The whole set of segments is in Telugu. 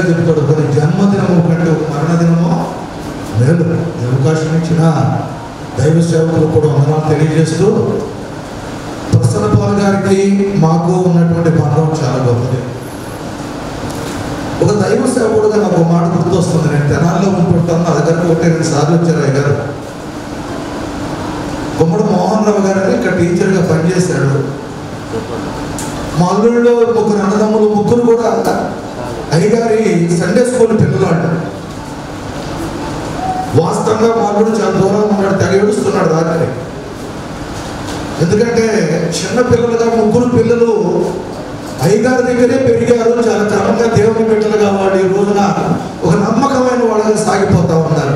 గారు చెప్తాడు ఒకరి జన్మదినము కంటే ఒక మరణదినము లేదు ఈ అవకాశం ఇచ్చిన దైవ సేవకులు కూడా వందనాలు తెలియజేస్తూ ప్రసన్న పాల్ గారికి మాకు ఉన్నటువంటి బంధం చాలా గొప్పది ఒక దైవ సేవకుడుగా నాకు ఒక మాట గుర్తొస్తుంది నేను తెనాల్లో ఉంటుంటాను నా దగ్గరకు ఒకటి రెండు సార్లు వచ్చారు అయ్య గారు గుమ్మడి మోహన్ రావు గారు అని ఇక్కడ టీచర్గా పనిచేశాడు మా అల్లుళ్ళు ముగ్గురు అన్నదమ్ములు ముగ్గురు కూడా అయ్యగారి సండే స్కూల్ పిల్లలు అంటారు వాస్తవంగా మా అల్లుడు చాలా దూరంగా ఉన్నాడు తెగ ఏడుస్తున్నాడు రాత్రి ఎందుకంటే చిన్న పిల్లలుగా ముగ్గురు పిల్లలు అయ్యగారి దగ్గరే పెరిగారు చాలా క్రమంగా దేవుని బిడ్డలుగా వాళ్ళు ఈ రోజున ఒక నమ్మకమైన వాళ్ళగా సాగిపోతా ఉన్నారు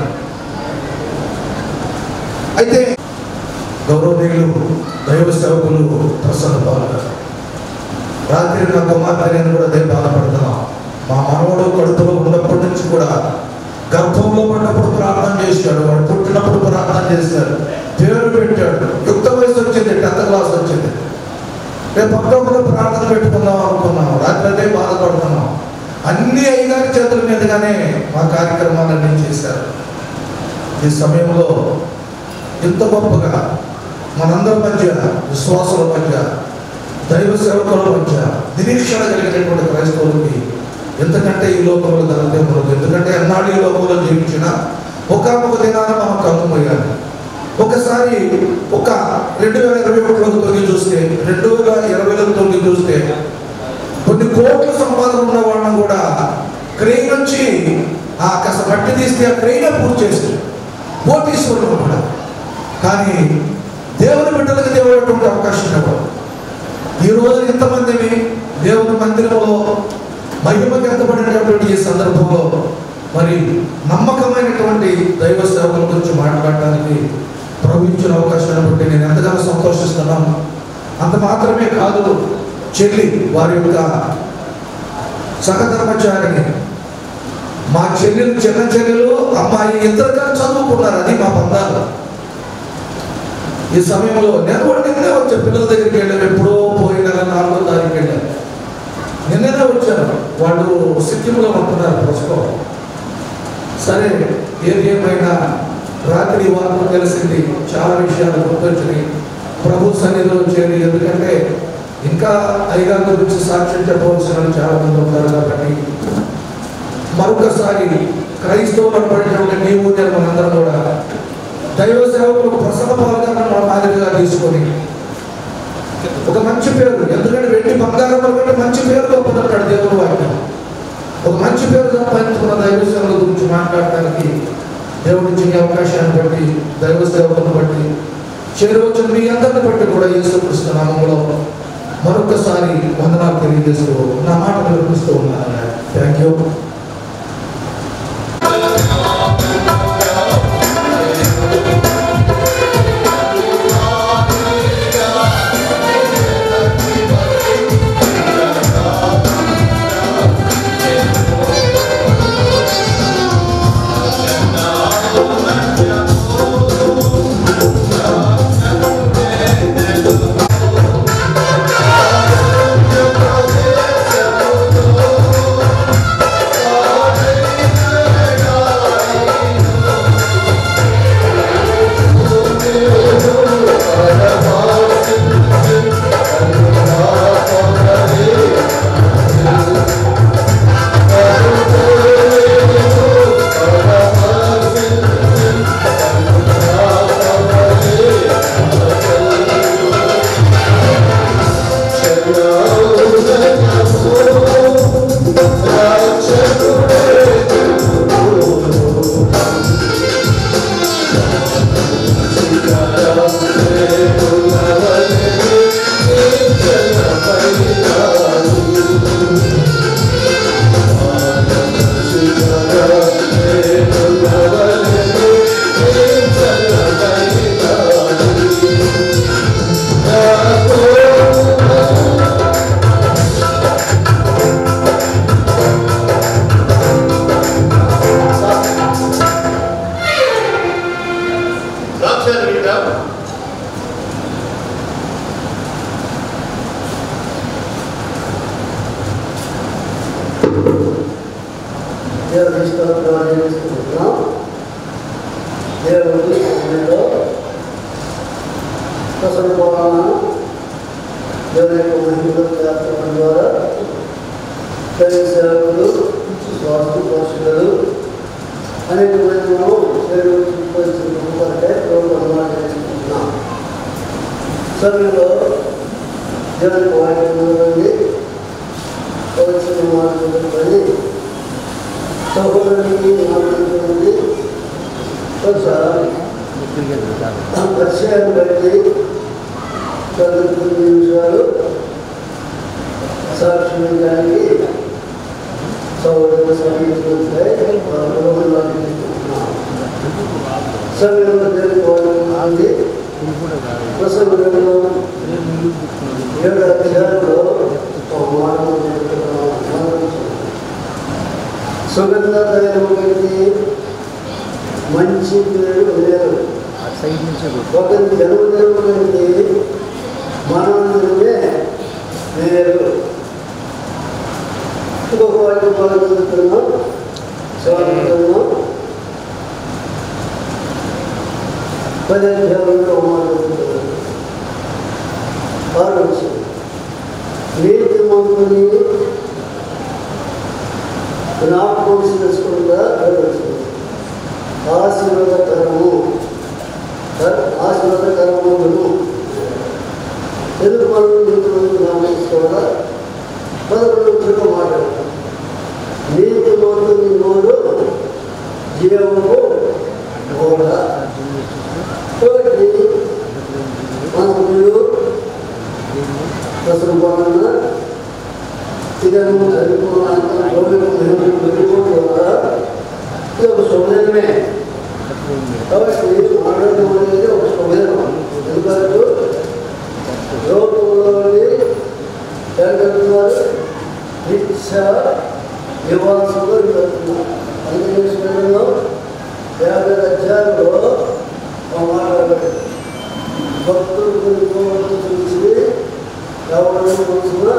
అయితే గౌరవనీయులు దైవ సేవకులు ప్రసన్న పాల్గొన్నారు రాత్రి నా కుమార్తె నేను కూడా అదే బాధపడుతున్నాం మా మనవడు కడుపులో ఉన్నప్పటి నుంచి కూడా గర్భంలో పడినప్పుడు ప్రార్థన చేశాడు వాడు పుట్టినప్పుడు ప్రార్థన చేశాడు పేరు పెట్టాడు యుక్త వయసు వచ్చింది టెన్త్ క్లాస్ వచ్చింది రేపు పంతొమ్మిదిలో ప్రార్థన పెట్టుకుందాం అనుకున్నాం రాత్రి అదే బాధపడుతున్నాం అన్ని అయ్యగారి చేతుల మీదుగానే మా కార్యక్రమాలన్నీ చేశారు ఈ సమయంలో ఇంత గొప్పగా మనందరి మధ్య విశ్వాసుల మధ్య దైవ సేవకుల మధ్య నిరీక్షణ కలిగినటువంటి క్రైస్తవులకి ఎందుకంటే ఈ లోకంలో ధనతే ఉండదు ఎందుకంటే ఎన్నాడు ఈ లోకంలో జీవించిన ఒకనొక దినాన మనం కనుమయ్యాలి ఒకసారి ఒక రెండు వేల ఇరవై ఒకటిలోకి తొంగి చూస్తే రెండు వేల ఇరవైలో తొంగి చూస్తే కొన్ని కోట్ల సంపాదన ఉన్న వాళ్ళని కూడా క్రెయిన్ నుంచి ఆ కాస్త మట్టి తీస్తే ఆ క్రెయిన్ పూర్తి చేసి కోటీశ్వరులు కూడా కానీ దేవుని బిడ్డలకు దేవుడు అటువంటి అవకాశం ఇవ్వడు ఈ రోజు ఇంతమందిని దేవుని మందిరంలో మహిమకి ఎత్తబడినటువంటి ఈ సందర్భంలో మరి నమ్మకమైనటువంటి దైవ సేవకుల గురించి మాట్లాడటానికి ప్రభు ఇచ్చిన అవకాశాన్ని బట్టి నేను ఎంతగానో సంతోషిస్తున్నాను అంత మాత్రమే కాదు చెల్లి వారి యొక్క సహధర్మచారిని మా చెల్లెలు చిన్న చెల్లెలు అమ్మాయి ఇద్దరు కలిసి చదువుకున్నారు అది మా బంధాలు ఈ సమయంలో నేను కూడా నిన్నే వచ్చా పిల్లల దగ్గరికి వెళ్ళాను ఎప్పుడో పోయిన నెల నాలుగో తారీఖు వెళ్ళాను నిన్ననే వచ్చాను వాళ్ళు సిక్కింలో ఉంటున్నారు ప్రస్తుతం సరే ఏది ఏమైనా రాత్రి వార్త తెలిసింది చాలా విషయాలు గుర్తొచ్చినాయి ప్రభు సన్నిధిలో చేరి ఎందుకంటే ఇంకా అయ్యగారి గురించి సాక్ష్యం చెప్పవలసిన వాళ్ళు చాలా మంది ఉంటారు కాబట్టి మరొకసారి క్రైస్తవులు పడినటువంటి నీవు నేను మనందరం కూడా దైవ సేవకులకు ప్రసన్న పాల్గొన్న మన మాదిరిగా తీసుకొని ఒక మంచి పేరు ఎందుకంటే వెండి బంగారం కంటే మంచి పేరు గొప్పదంటాడు దేవుడు వాక్యం ఒక మంచి పేరు సంపాదించుకున్న దైవ సేవల గురించి మాట్లాడటానికి దేవుడి ఇచ్చిన అవకాశాన్ని బట్టి దైవ సేవలను బట్టి చేరవచ్చిన మీ అందరిని బట్టి కూడా యేసుక్రీస్తు నామంలో మరొకసారి వందనాలు తెలియజేస్తూ నా మాట వినిపిస్తూ ఉన్నాను థ్యాంక్ యూ Thank దేవుని స్తోత్రాలు చేసుకుంటున్నాం దేవుడు సమయంలో అసలు పాలన దేవుని యొక్క మహిళ చేర్చడం ద్వారా దైవ సేవకులు స్వాస్థ్య పోషకులు అనేకమైన మనం శరీరం చూపించుకుంటే ప్రోగ్రామాలు చేసుకుంటున్నాం సమయంలో దేవుని వాక్యం నుండి వచ్చిన మాట్లాడుకొని సహోదరునికి మాట్లాడుతుంది కొంచెం ఆ పరిచయం బట్టి చదువుకున్న నిమిషాలు సాక్షించడానికి సౌకర్యం సమీక్షించాయి సమయంలో తెలుసుకోవాలి ప్రసంగంలో ఏడు అధ్యాయంలో ఒక మాట చెప్తున్నాను. సుగంధ తైలము కలిగి మంచి పేరు లేదు సైడ్ నుంచి ఒకరి జన్మదినం కంటే మానవులమే వేరు ఇంకొక వాటి మనం చదువుతున్నాం చదువుతున్నాం పది అధ్యాయంలో మాట్లాడుతున్నాం ఆరు విషయం నీతి మందుని జ్ఞాపకం చేసుకుంటా ఆశీర్వాదకరము ఆశీర్వాదకరమును ఎందుకు మనం ఇంతమంది గమనించుకోవాలా పదకొండు చుట్టూ మాట్లాడతాం నీతి మందుని నోడు జీవము కూడా కాబట్టి మన వీడు అసలు బాగున్నా ఇదను చదువుకున్నాక వెళ్ళిపోతుందా ఇది ఒక శుభదినమే కాబట్టి మాట్లాడడం అనేది ఒక శుభదినం ఎందుకంటే లోకంలోని జరుగుతున్నారు నిత్య నివాసంలో వెళ్తున్నారు అందుకే శ్రేణిలో యాభై అధ్యాయంలో మాట్లాడబడి భక్తులు కొన్ని చూసి ఎవరు చూసినా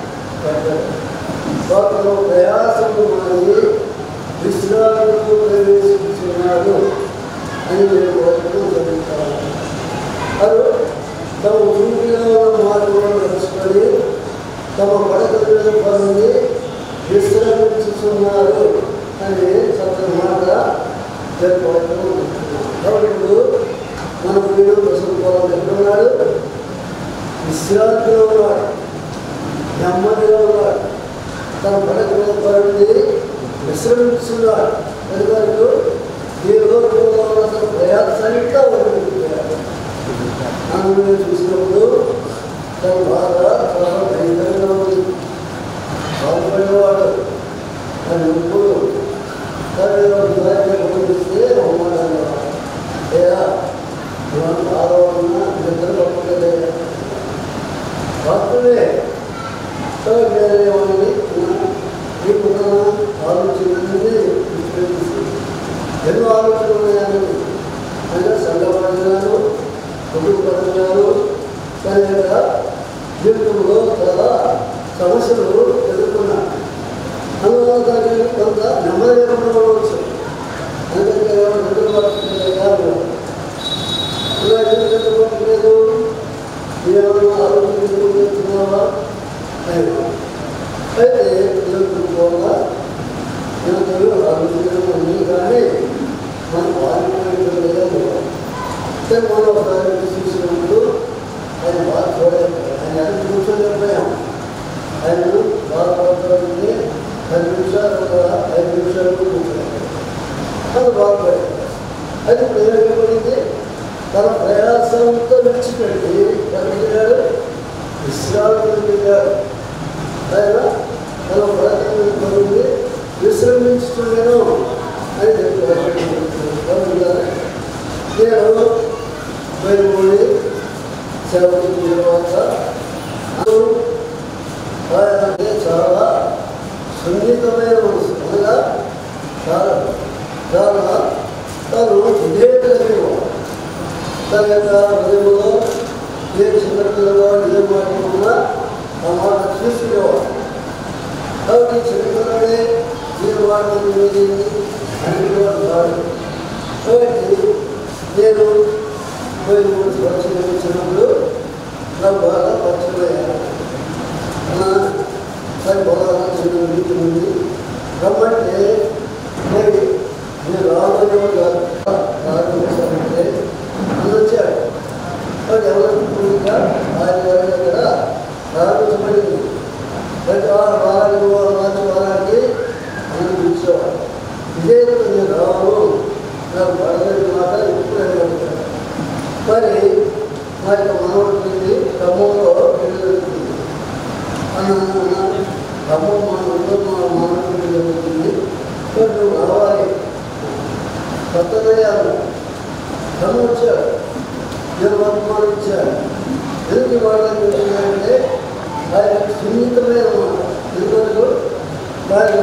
వాటిలో ప్రయాసము మాని విశ్రాంతిలో ప్రవేశించున్నాడు అని నేను వాటిలో జరుగుతాను అది తమ ఊరిలో ఉన్న మార్గంలో నడుచుకొని తమ పడకల పనుని విశ్రమించుతున్నారు అని చక్కని మాట జరుపుకోవడం కాబట్టి ఇప్పుడు మన వీడు ప్రసంగం ఎక్కడున్నాడు విశ్రాంతిలో ఉన్నాడు నెమ్మదిగా ఉన్నాడు తన పడకల పనుని విశ్రమిస్తున్నాడు ఎందుకంటే ఈ లోకంలో ఉన్న తన ప్రయాసంతా వదిలిపెట్టాడు నన్ను చూసినప్పుడు తన బాధ చాలా భయంకరంగా ఉంది బాధపడేవాడు అని ఇప్పుడు గమనిస్తే అయ్యా ఇవన్నీ బాధపడినా నిద్ర పట్టుకోలేదయ్యా భక్తులే ఏమని నీకున్న ఆలోచనని ఎన్నో ఆలోచనలు ఉన్నాయని అంటే సంఘపరంగాను కుటుంబపరంగాను సరిగ్గా జీవితంలో చాలా సమస్యలు ఎదుర్కొన్నాను అందువల్ల దానికి కొంత నెమ్మది లేకుండా ఉండవచ్చు ఎందుకంటే ఎవరు నిద్రపడుతుంది కాదు ఇలా ఎందుకు నిద్రపట్టలేదు ఏమైనా ఆలోచన చేస్తున్నావా లేదు అయితే ఎదుర్కోవాలా నేను ఆలోచన కానీ మనం వారిపోయింది అంటే మనం ఒకసారి చూసినప్పుడు ఆయన బాగా చూడలేదు ఆయన ఎంత కూర్చోలేకపోయాం ఆయన బాధపడుతుంది పది నిమిషాలు ఒక ఐదు నిమిషాలు కూర్చోలేదు అది బాగుపడింది అది ఇప్పుడు ఏమైపోయింది తన ప్రయాసంతో విడిచిపెట్టి ఎక్కడికి వెళ్ళాడు విశ్రాంతికి వెళ్ళాడు ఆయన తన ప్రయత్నం పొంది విశ్రమించుతున్నాను అని చెప్పారు నేను బయలుపోయి సేవకు తర్వాత ఆయన అంటే చాలా సున్నితమైన మనసు అనగా చాలా చాలా తను విధేయత కలిగినవాడు తన యొక్క హృదయంలో ఏ చిన్న పిల్లవాడు ఏ మాట ఉన్నా ఆ మాట తీసుకునేవాడు కాబట్టి చిన్నపిల్లడే మీరు వాడమని వెళ్ళింది అన్ని వాడు వాడు కాబట్టి నేను పోయి మూడు సంవత్సరాలు వచ్చినప్పుడు నాకు బాగా పరిచయం అయ్యాను అలా సరే పొలాలు చిన్న నీటి ఉంది రమ్మంటే మరి నేను రావాలని కాదు ప్రారంభించాలంటే అన్న వచ్చాడు వాడు ఎవరికి ఆయన గారి దగ్గర ప్రారంభించబడింది ప్రతి వారం వారానికి మార్చి వారానికి అన్న పిలిచేవాడు ఇదే నేను రావను నాకు పడదని మాట ఎప్పుడు అడిగాడు మరి మా యొక్క మనవడుతుంది ఖమ్మంలో పెళ్లి జరుగుతుంది అన్న అన్న ఖమ్మం మనలో మా మనవడు పెళ్లి జరుగుతుంది మరి నువ్వు రావాలి కొత్తదయ్యాను ఖమ్మం వచ్చాడు నేను వర్తమానం ఇచ్చాడు ఎందుకు వాళ్ళని అంటే ఆయన సున్నితమైన మాట ఎందుకంటే ఆయన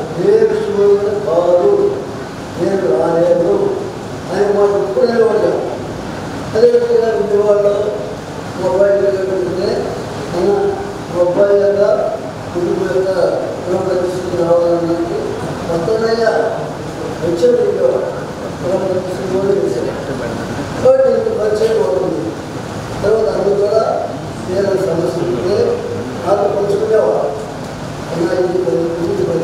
దేవుడు కాదు నేను రాలేను ఆయన మాట ఎప్పుడు నిలబడ్డాను అదేవిధంగా విజయవాడలో మొబైల్ పెట్టుకుంటే మన మొబైల్ యొక్క కుటుంబం యొక్క గృహప్రతిష్ఠ రావాలన్నది మొత్తమయ్య వచ్చాడు విజయవాడ గృహప్రతిష్ఠ కూడా చేశాడు కాబట్టి ఇంత పరిచయం అవుతుంది తర్వాత అందుకు కూడా ఏదైనా సమస్య ఉంటే నాకు పంచుకునేవాడు అన్నా ఇది పని ఇది పని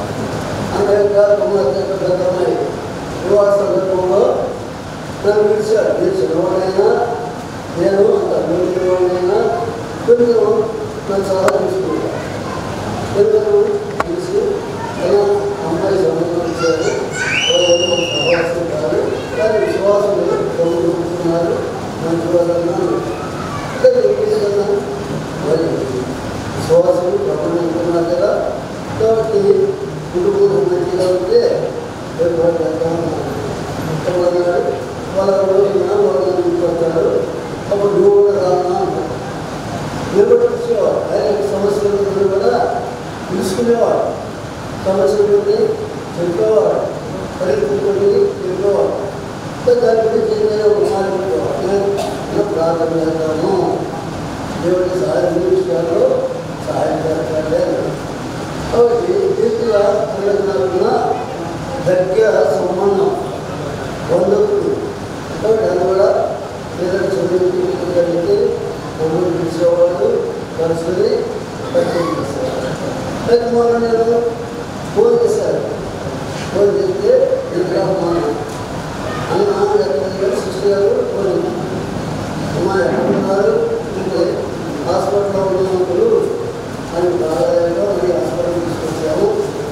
అంతేకా తొమ్మిది పెద్దమ్మాయి వివాహ సందర్భంలో నన్ను పిలిచాడు నేను చిన్నవాడైనా నేను అంత అభివృద్ధివాడైనా కొంచెం నన్ను సలహా తీసుకుంటాను కొంచెం పిలిచి ఎలా అమ్మాయి సంబంధం ఇచ్చారు వాళ్ళు సహవాసం కాదు కానీ విశ్వాసం గమనిస్తున్నారు మంచి వాళ్ళన్నాను అంటే ఏదన్నా మరి విశ్వాసం గమనిస్తున్నారు కదా కాబట్టి కుటుంబం మంచిగా ఉంటే రేపు వాళ్ళు వెళ్తామన్నారు అన్నాడు వాళ్ళ రోజున వాళ్ళు పడతారు అప్పుడు నువ్వు కూడా రానా అన్నాడు నిలబెట్టేవాడు ఆయన సమస్యలు ఉన్నప్పుడు కూడా తెలుసుకునేవాడు సమస్యలు చెప్పేవాడు పరిగెత్తుకొని చెప్పేవాడు దాని గురించి ఏదైనా ఒక మాట చెప్పేవాడు నేను ప్రార్థన చేద్దాము దేవుడి సహాయం విషయాల్లో సహాయం చేస్తాడే కాబట్టి దీంట్లో ప్రయోజనాలున్న దగ్గర సంబంధం వందకుడు కాబట్టి అది కూడా ఏదైనా చదువు కలిగితే మమ్మల్ని పిలిచేవాడు కలుసుకొని పరిచయం చేసేవాడు అయితే మొన్న నేను ఫోన్ చేశాను ఫోన్ చేస్తే ఇంకా మా అన్న ఎక్కడ సిస్టర్ గారు ఫోన్ చేశారు. అమ్మా ఎక్కడున్నారు అంటే హాస్పిటల్లో ఉన్నప్పుడు అని బాగాలేదో అని హాస్పిటల్ తీసుకొచ్చాము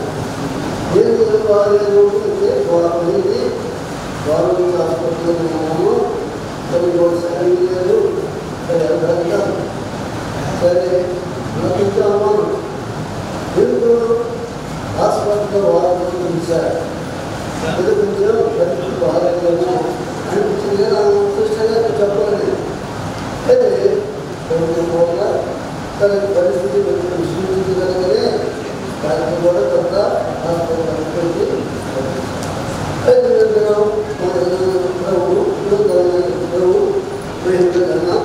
ఏం బాగాలేదు అంటే బాగుంది గవర్నమెంట్ హాస్పిటల్లో ఉన్నాము కొన్ని రోజులు సరైన లేదు సరే వెళ్తాం సరే నమ్మించాము ఎందుకు హాస్పిటల్లో వాళ్ళు పిలిచారు ఇది కొంచెం పరిస్థితి బాగాలేదేమో అనిపించింది కానీ సిస్టర్గా చెప్పలేదు అయితే కొంచెం కూడా తన పరిస్థితి కొంచెం సూచించి కనుకనే దానికి కూడా కొంత హాస్పిటల్ అనుకుంది అయితే నేను మన ప్రభు ప్రభు ప్రేమికన్నా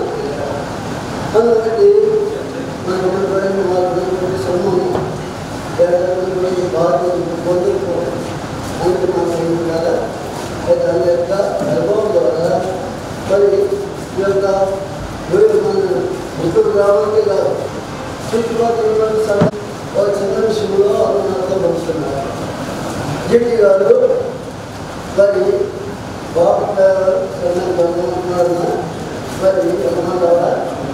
అందుకని మన ఉన్నటువంటి వాళ్ళ సొమ్మను పేదటువంటి బాధ్యత పొందుకోవాలి అందుకు మనం కదా అయితే దాని యొక్క అనుభవం ద్వారా మరి ఈ యొక్క వీరు మన ముగ్గురు రావడానికి కాదు చుట్టుపక్కల ఉన్న సగం ఒక చిన్న విషయంలో అరుణాలతో పంచుతున్నారు జెట్టి గారు మరి బాబు గారు బంధువున్నారు మరి అన్నారా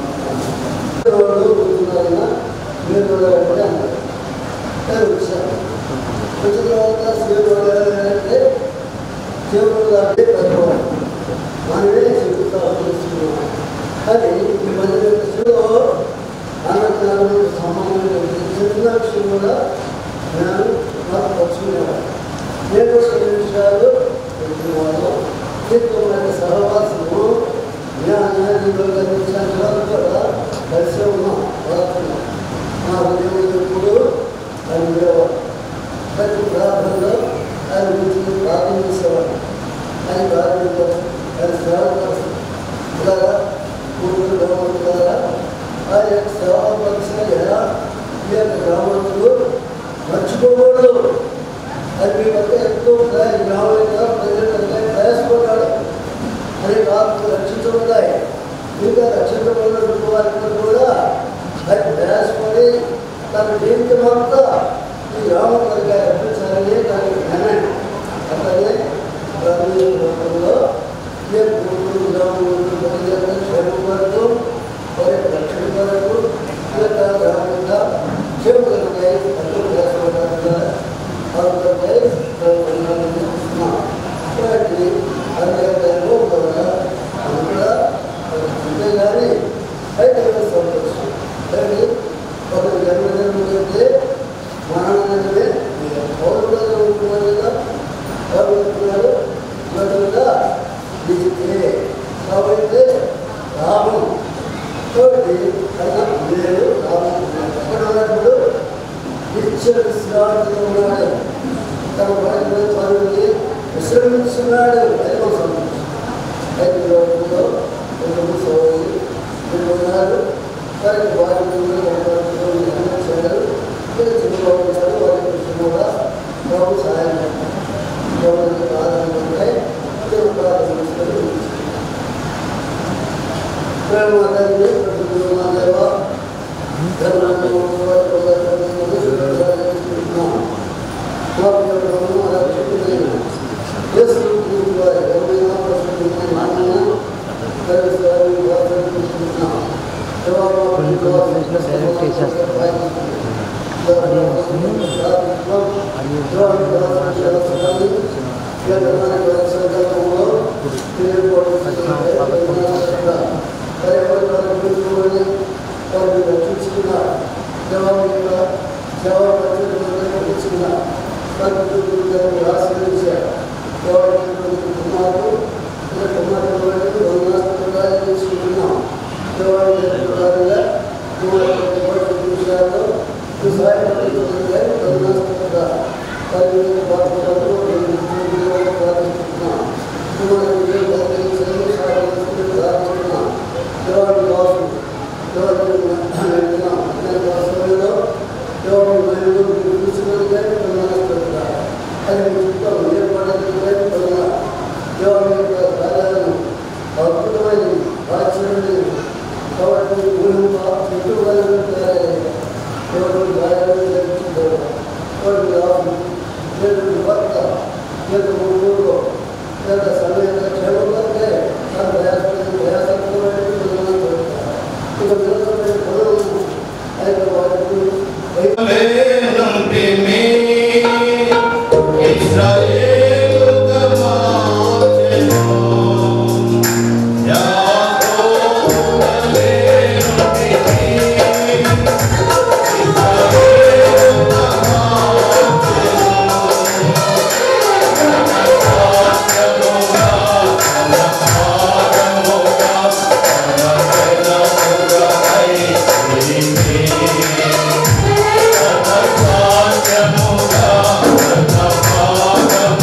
వాళ్ళు కూర్చున్నారన్న మీరు కూడా రండి అన్నారు నేను వచ్చాను వచ్చిన తర్వాత శివుడు అంటే శివుడు అంటే పెద్దవాడు మనమే చెబుతా వస్తున్నాం కానీ ఈ మధ్య దశలో అన్నజ్ఞానం సంబంధం చిన్న విషయం కూడా నేను నాకు పచ్చుకునేవాడు నేను కొన్ని విషయాలు వాళ్ళు నిత్యమైన సహవాసము జ్ఞానాన్ని అందించిన కూడా కలిసి ఉన్నాం వాడుతున్నాం మా ఉద్యోగం ఎప్పుడు ఆయన ఉండేవాడు ప్రతి ప్రార్థనలో ఆయన గురించి ప్రార్థన చేసేవాడు ఆయన ప్రార్థన ఆయన సేవ కోసం ఇలాగా మూడు గ్రామాల ద్వారా ఆయన యొక్క సేవా పరిచయం ఎలా ఈ యొక్క గ్రామాలు మర్చిపోకూడదు అది మీ వద్ద ఎంతో ప్రయాస గ్రామంలో ప్రజలంతా ప్రయాసపడ్డాడు అనేక ఆత్మలు రక్షించబడ్డాయి ఇంకా రక్షించబడినటువంటి వారికి కూడా అది ప్రయాసపడి తన జీవితం అంతా ఈ గ్రామం కొరకు అర్పించాలని దానికి జ్ఞానం అట్లాగే గ్రామీణ ఏ పూర్వులు గ్రామంలో ప్రజలను క్షేమం వరకు వారి రక్షణ వరకు ఈ యొక్క గ్రామంగా క్షేమ కలిగాయి ఎంతో ప్రయాసపడ్డారు అందుకంటే ఇలాంటి అనేకలో కూడా అది కూడా అంతే కానీ అయితే సంతోషం కానీ ఒక జన్మదినం అయితే మరణమే పౌరులుగా ఉంటున్నారు కదా పౌరులు ఉంటున్నారు మొదలుగా దిగితే కాబట్టి లాభం కాబట్టి అలా లేదు లాభం అక్కడ ఉన్నప్పుడు నిత్య విశ్రాంతిలో ఉన్నాడు తన పడిన పనుల్ని విశ్రమిస్తున్నాడు దైవం సంతోషం ఐదు రోజుల్లో రెండు సోదరి రెండు ఉన్నారు వారికి వారి చేశారు చిన్నబాబు గారు వారి కృష్ణ కూడా బాబు సహాయం గవర్నమెంట్ ఆధారంగా దేవుడు ప్రారంభిస్తారు ప్రేమ మాతాజీ ప్రతి మాదేవ రక్షించుకున్నారు జవాబుగా జవాబు రక్షించుకున్నారు ఆశ్రయించారు జవాబు కుమారు కుమారు వందనాలు తీసుకుంటున్నాం జవాబు ప్రకారంగా విషయాల్లో సహాయపడుతుంది అద్భుతమైనది ఆశ్చర్యమైనది కాబట్టి ఊరు ఎటువంటి ఎవరు గాయాలు జరుగుతుంటారు ఎవరు లాభం ఎవరు భర్త ఎవరు ఊళ్ళో లేదా సమయంలో క్షేమంగా తన ప్రయాసం ప్రయాసంతో ఇక నిరంతరమైన పనులు అయితే వారికి Yeah.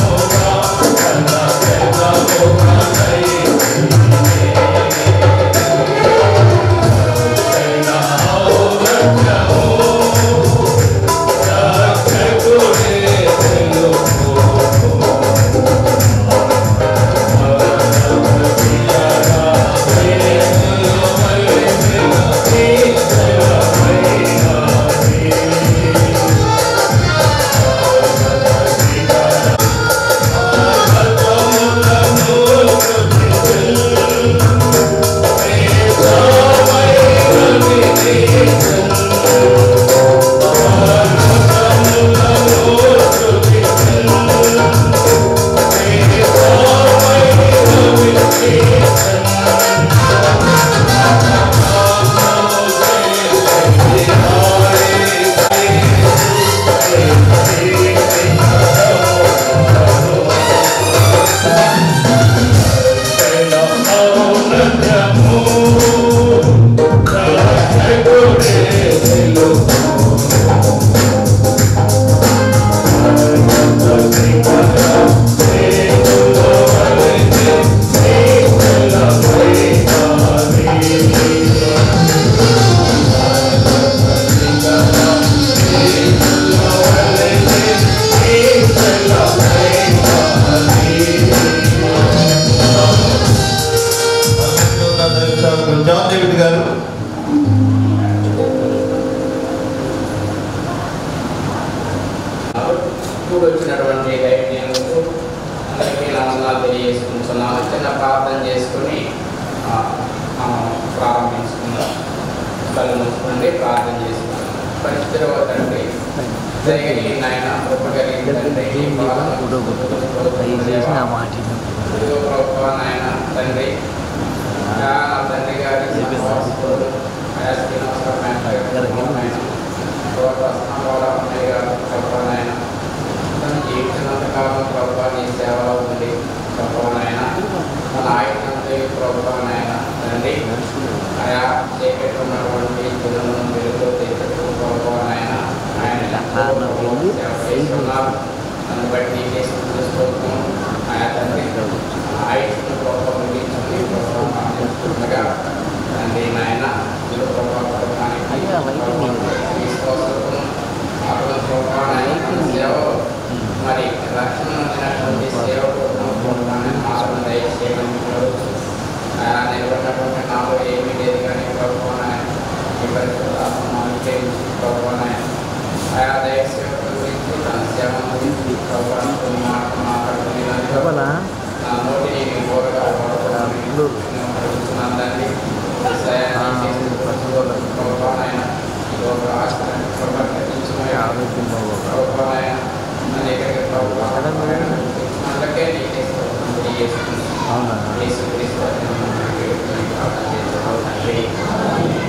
చిన్న ప్రార్థన చేసుకుని ఆ, మనం ప్రారంభించుకుందాం కళ్ళు మూసుకోండి ప్రార్థన చేసుకుందాం పరిస్థితిలో తండ్రి జరిగి నాయన కృప కలిగి తండ్రి ఈ పాదం చేసిన మాట ఇదిగో ప్రభువా నాయన తండ్రి నా తండ్రి గారి సహవాసులు, ఆయా శ్రీనివాసరావు నాయన, ప్రభువా స్నానాల అన్నయ్య గారు, ప్రభువా నాయన, తన జీవితమంతకాలం ప్రభువా నీ సేవలో ఉంది ప్రభువా నాయన మన ఆయుధంతో ప్రభువా నాయన తండ్రి ఆయా చీకటి ఉన్నటువంటి జనులను వెలుగులో తెచ్చుటకు ప్రభువా నాయన ఆయన ఎంతో సేవ చేస్తున్నారు నన్ను బట్టి నీకే స్తుతులు స్తోత్రం ఆయా తండ్రి ఆయుష్ను ప్రభావం ముగించుకుని ప్రభావంగా తండ్రి నాయన ఇరు ప్రభావానికి అయ్యా, వైద్యుని. విశ్వాసము అటువంటి ప్రభావాన్ని మన సేవలో మరి రక్షణ నొందినటువంటి సేవకు మాత్రం దయచేయమని కోరుచు. ఆయన నిలబడినటువంటి నాలో ఏమీ లేదు కానీ ప్రభుత్వాన్ని ఈ పరిశుభ్రాత్మానికి ప్రభుత్వాన్ని ఆయా దయ సేవకుల గురించి తన సేవ గురించి ప్రభుత్వాన్ని కొన్ని మాటలు మాట్లాడుకుని చెప్పనా నా నోటిని నీ బోరగా వాడుకోవడానికి నెల్లూరు. నేను అడుగుతున్నాను తండ్రి. ఈసారి నీ చేసిన ప్రతిరోజు ప్రభువానైన ఈ లోక ఆశలను ప్రభు కట్టించుమయ్యా. ఆరోగ్యం బాగోక ప్రభువానైన నన్ను ఎక్కడికి ప్రభువానైన నన్నుకే నీకే స్తోత్రం తెలియజేస్తుంది. అవునా యేసుక్రీస్తు వారి నామమున వేడుకొని ప్రార్థన చేస్తున్నాను తండ్రి. ఆమేన్.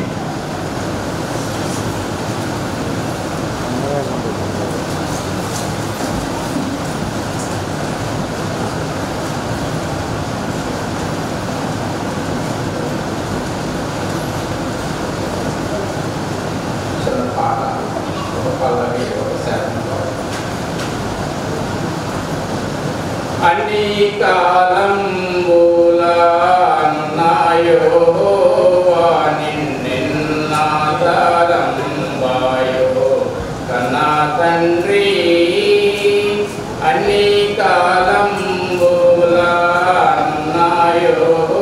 చిన్న పాట ఒక పల్లవి ఒక శాతంలో అన్ని కాలం మూలన్నాయో నిన్నాదరం వాయో కన్నా తండ్రి అన్ని కాలం మూలన్నాయో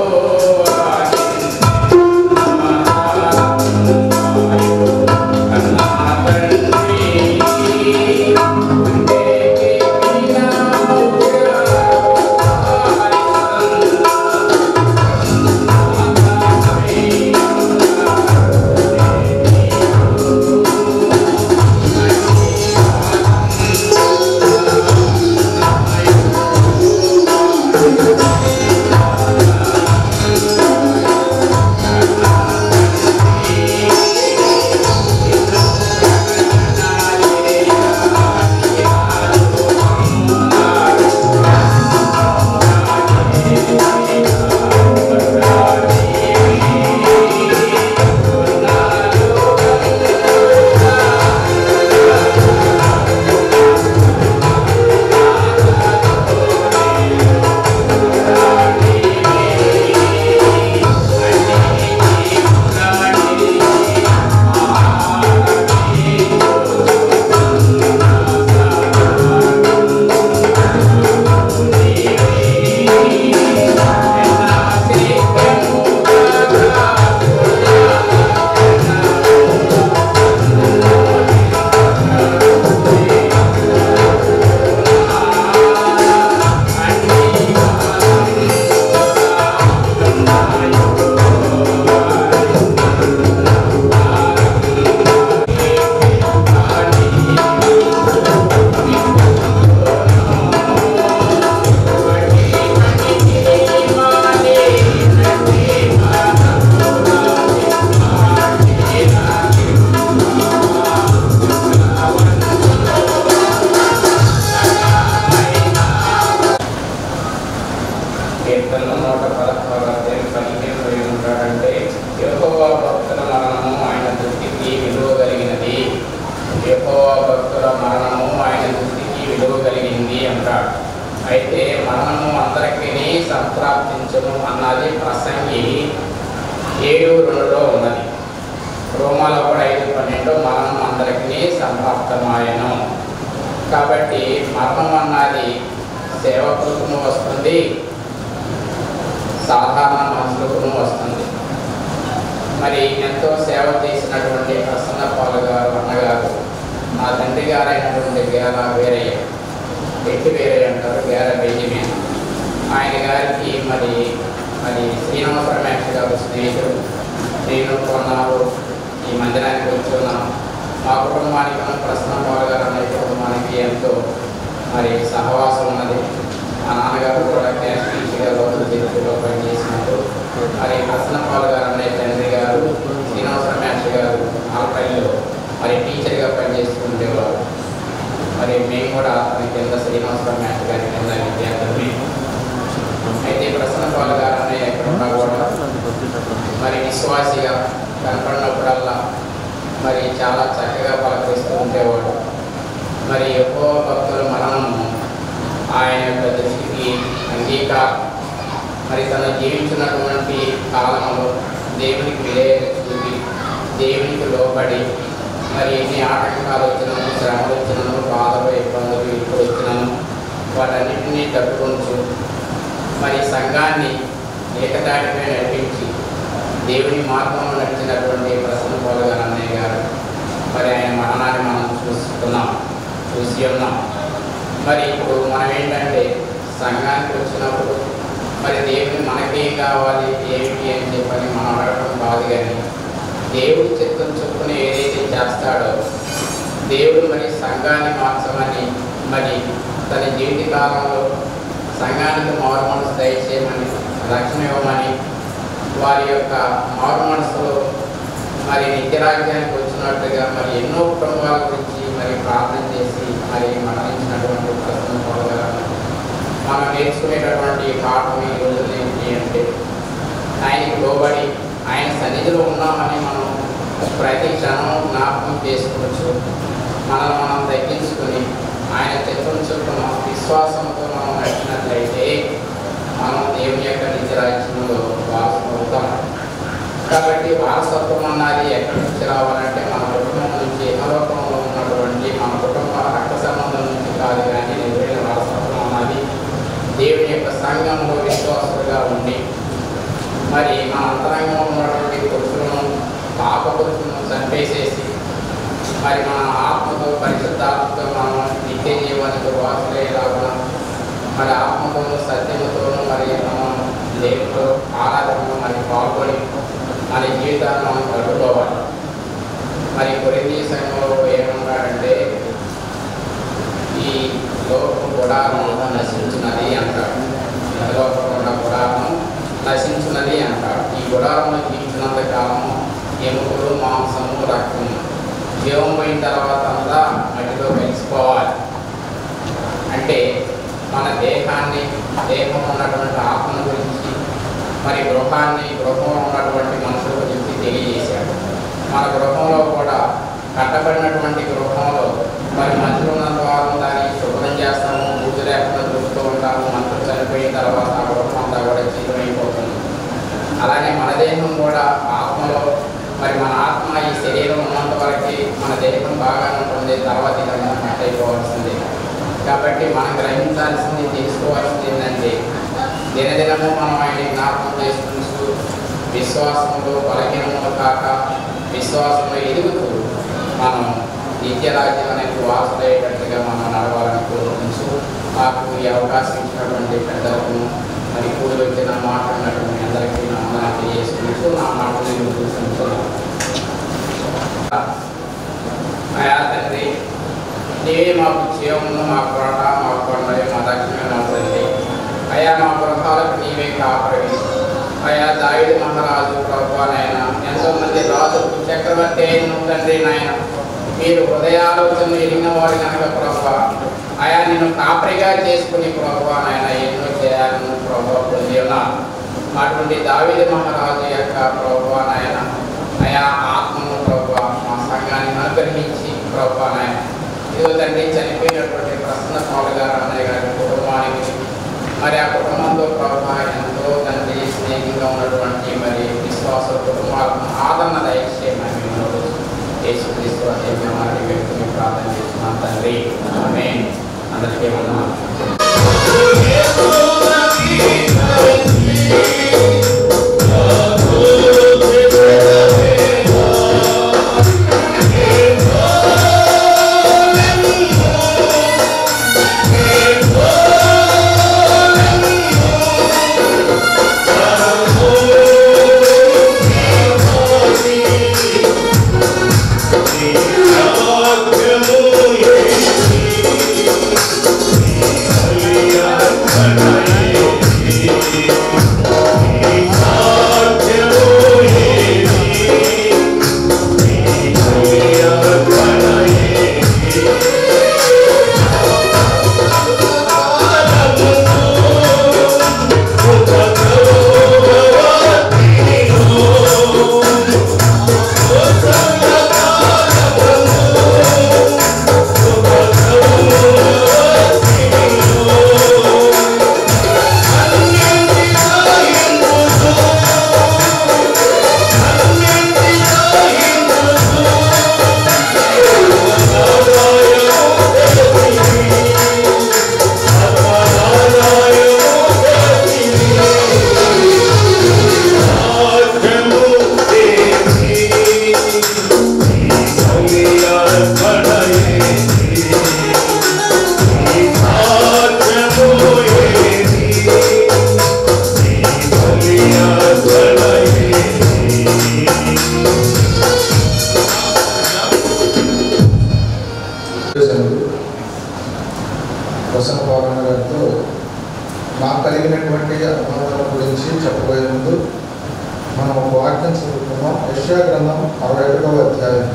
కీర్తనలు నూట పదహారు అధ్యాయం పదిహేను పోయి ఉంటాడంటే యెహోవా భక్తుల మరణము ఆయన దృష్టికి విలువ కలిగినది యెహోవా భక్తుల మరణము ఆయన దృష్టికి విలువ కలిగింది అంటాడు అయితే మరణము అందరికీ సంప్రాప్తించను అన్నది ప్రసంగి ఏడు రెండులో ఉన్నది రోమాలో కూడా ఐదు పన్నెండు మరణం అందరికీ సంప్రాప్తమాయను కాబట్టి మరణం అన్నది సేవకులకు వస్తుంది సాధారణ మనుషులకు వస్తుంది మరి ఎంతో సేవ చేసినటువంటి ప్రసన్న పాలు గారు అన్నగారు మా తండ్రి గారైనటువంటి గేర వేరయ్య ఎట్టి వేరే అంటారు గేర బెంజమిన్ ఆయన గారికి మరి మరి శ్రీనివాస రమేష్ గారు స్నేహితుడు నేను కొన్నావు ఈ మందిరానికి వచ్చి ఉన్నాం మా కుటుంబానికి మన ప్రశ్న పాల్ గారు అనే కుటుంబానికి ఎంతో మరి సహవాసం ఉన్నది మా నాన్నగారు కూడా క్యాష్ టీచర్గా లోకల్ జీవితంలో పనిచేసినట్టు మరి ప్రశ్న పాల్ గారు అనే తండ్రి గారు శ్రీనివాస రమేష్ గారు ఆల్పల్లిలో మరి టీచర్గా పనిచేస్తూ ఉండేవారు మరి మేము కూడా అతని కింద శ్రీనివాస రమేష్ గారి కింద విద్యార్థులు అయితే ప్రసన్న పాల్ గారు అనే ఎక్కడున్నా కూడా మరి విశ్వాసిగా కనపడినప్పుడల్లా మరి చాలా చక్కగా పలకరిస్తూ ఉండేవాడు మరి ఎక్కువ భక్తుల మరణము ఆయన యొక్క దృష్టికి అంగీకారం మరి తను జీవించినటువంటి కాలంలో దేవునికి విధేయత చూపి దేవునికి లోబడి మరి ఎన్ని ఆటంకాలు వచ్చినను శ్రమలు వచ్చినను బాధలు ఇబ్బందులు ఇప్పుడు వచ్చినను వాటన్నింటినీ తట్టుకొంచు మరి సంఘాన్ని ఏకదాటిపై నడిపించి దేవుని మార్గంలో నడిచినటువంటి ప్రసన్న పోలగారు అన్నయ్య గారు మరి ఆయన మరణాన్ని మనం చూస్తున్నాం చూసి ఉన్నాం మరి ఇప్పుడు మనం ఏంటంటే సంఘానికి వచ్చినప్పుడు మరి దేవుని మనకేం కావాలి ఏమిటి అని చెప్పని మనం అడగడం కాదు కానీ దేవుడి చిత్తం చొప్పున ఏదైతే చేస్తాడో దేవుడు మరి సంఘాన్ని మార్చమని మరి తన జీవిత కాలంలో సంఘానికి మారు మనసు దయచేయమని రక్షణ ఇవ్వమని వారి యొక్క మారు మనసులో మరి నిత్యరాజ్యానికి వచ్చినట్టుగా మరి ఎన్నో కుటుంబాల గురించి మరి ప్రార్థన చేసి మరి మరణించినటువంటి ప్రశ్న పొందగలను మనం నేర్చుకునేటటువంటి పాఠం ఈ రోజు ఏంటి అంటే ఆయనకి లోబడి ఆయన సన్నిధిలో ఉన్నామని మనం ప్రతి క్షణం జ్ఞాపకం చేసుకోవచ్చు మనల్ని మనం తగ్గించుకొని ఆయన చిత్తం చొప్పున విశ్వాసంతో మనం నడిచినట్లయితే మనం దేవుని యొక్క నిత్యరాజ్యంలో వారసులు అవుతాం కాబట్టి వారసత్వం అన్నది ఎక్కడి నుంచి రావాలంటే మన కుటుంబం నుంచి ఇహలోకంలో ఉన్నటువంటి మన కుటుంబ రక్త సంబంధం నుంచి కాదు కానీ నిజమైన వారసత్వం అన్నది దేవుని యొక్క సంఘంలో విశ్వాసులుగా ఉండి మరి మన అంతరంగంలో ఉన్నటువంటి పురుషులను పాప పురుషులను చంపేసేసి మరి మన ఆత్మతో పరిశుద్ధాత్మతో మనం నిత్య జీవానికి వాసులేలాగా మరి ఆత్మతోనూ సత్యముతోనూ మరి మనం దేవుడు ఆరాధనలో మరి పాల్గొని మన జీవితాన్ని మనం గడుపుకోవాలి మరి కొరింది సంఘంలో ఏమన్నాడంటే ఈ లోకం గుడారం నశించినది అంటాడు ఈ లోకం ఉన్న గుడారం నశించినది అంటాడు ఈ గుడారంలో జీవించినంత కాలం ఎముకలు మాంసము రక్తము జీవం పోయిన తర్వాత అంతా మట్టిలో కలిసిపోవాలి అంటే మన దేహాన్ని దేహం ఉన్నటువంటి ఆత్మను గురించి మరి గృహాన్ని గృహంలో ఉన్నటువంటి మనుషుల గురించి తెలియజేశాడు మన గృహంలో కూడా కట్టబడినటువంటి గృహంలో మరి మనుషులు ఉన్నంత వారం దాన్ని శుభ్రం చేస్తాము బూజు లేకుండా చూస్తూ ఉంటాము మనుషులు చనిపోయిన తర్వాత ఆ గృహం అంతా కూడా జీవమైపోతుంది అలానే మన దేహం కూడా ఆత్మలో మరి మన ఆత్మ ఈ శరీరం ఉన్నంత వరకు మన దేహం బాగా ఉంటుంది తర్వాత ఇదంతా కట్ అయిపోవాల్సిందే కాబట్టి మనం గ్రహించాల్సింది తెలుసుకోవాల్సింది ఏంటంటే దినదినము మనం ఆయన జ్ఞాపకం చేసుకుంటూ విశ్వాసంలో బలహీనము కాక విశ్వాసంలో ఎదుగుతూ మనం నిత్యరాజ్యం అనేది వాసులయ్యేటట్టుగా మనం నడవాలని కోరుకుంటూ మాకు ఈ అవకాశం ఇచ్చినటువంటి పెద్దలకు మరి కూడి వచ్చిన మాట్లాడినటువంటి అందరికీ నా వందనాలు తెలియజేసుకుంటూ నా మాటలు నేను కూర్చుంటున్నాను అయా తండ్రి నీవే మాకు జీవమును మా కోట మా కొండలే మా దక్షిణ తండ్రి అయా మా గృహాలకు నీవే కాపరి అయా దావిడి మహారాజు ప్రభు నాయన ఎంతో మంది రాజులకు చక్రవర్తి అయిన తండ్రి నాయన మీరు హృదయాలోచన ఎరిగిన వాడు కనుక ప్రభు అయా నిన్ను కాపరిగా చేసుకుని ప్రభు నాయన ఎన్నో చేయాలని ప్రభు పొంది ఉన్నారు అటువంటి దావిడి మహారాజు యొక్క ప్రభు నాయన అయా ఆత్మను ప్రభు మా సంఘాన్ని అనుగ్రహించి ప్రభు నాయన ఇదిగో తండ్రి చనిపోయినటువంటి ప్రసన్న పౌల గారు అన్నయ్య గారి కుటుంబానికి మరి ఆ కుటుంబంతో ప్రభు ఎంతో తండ్రి స్నేహితంగా ఉన్నటువంటి మరి విశ్వాస కుటుంబాలను ఆదరణ దయచేయమని మేము యేసుక్రీస్తు అనే నామాన్ని వ్యక్తిని ప్రార్థన చేస్తున్నాం తండ్రి ఆమె అందరికీ వందనాలు Oh నాకు కలిగినటువంటి అనుభవాల గురించి చెప్పబోయే ముందు మనం ఒక వాక్యం చదువుకున్నాం యశ్యా గ్రంథం అరవై ఒకటవ అధ్యాయం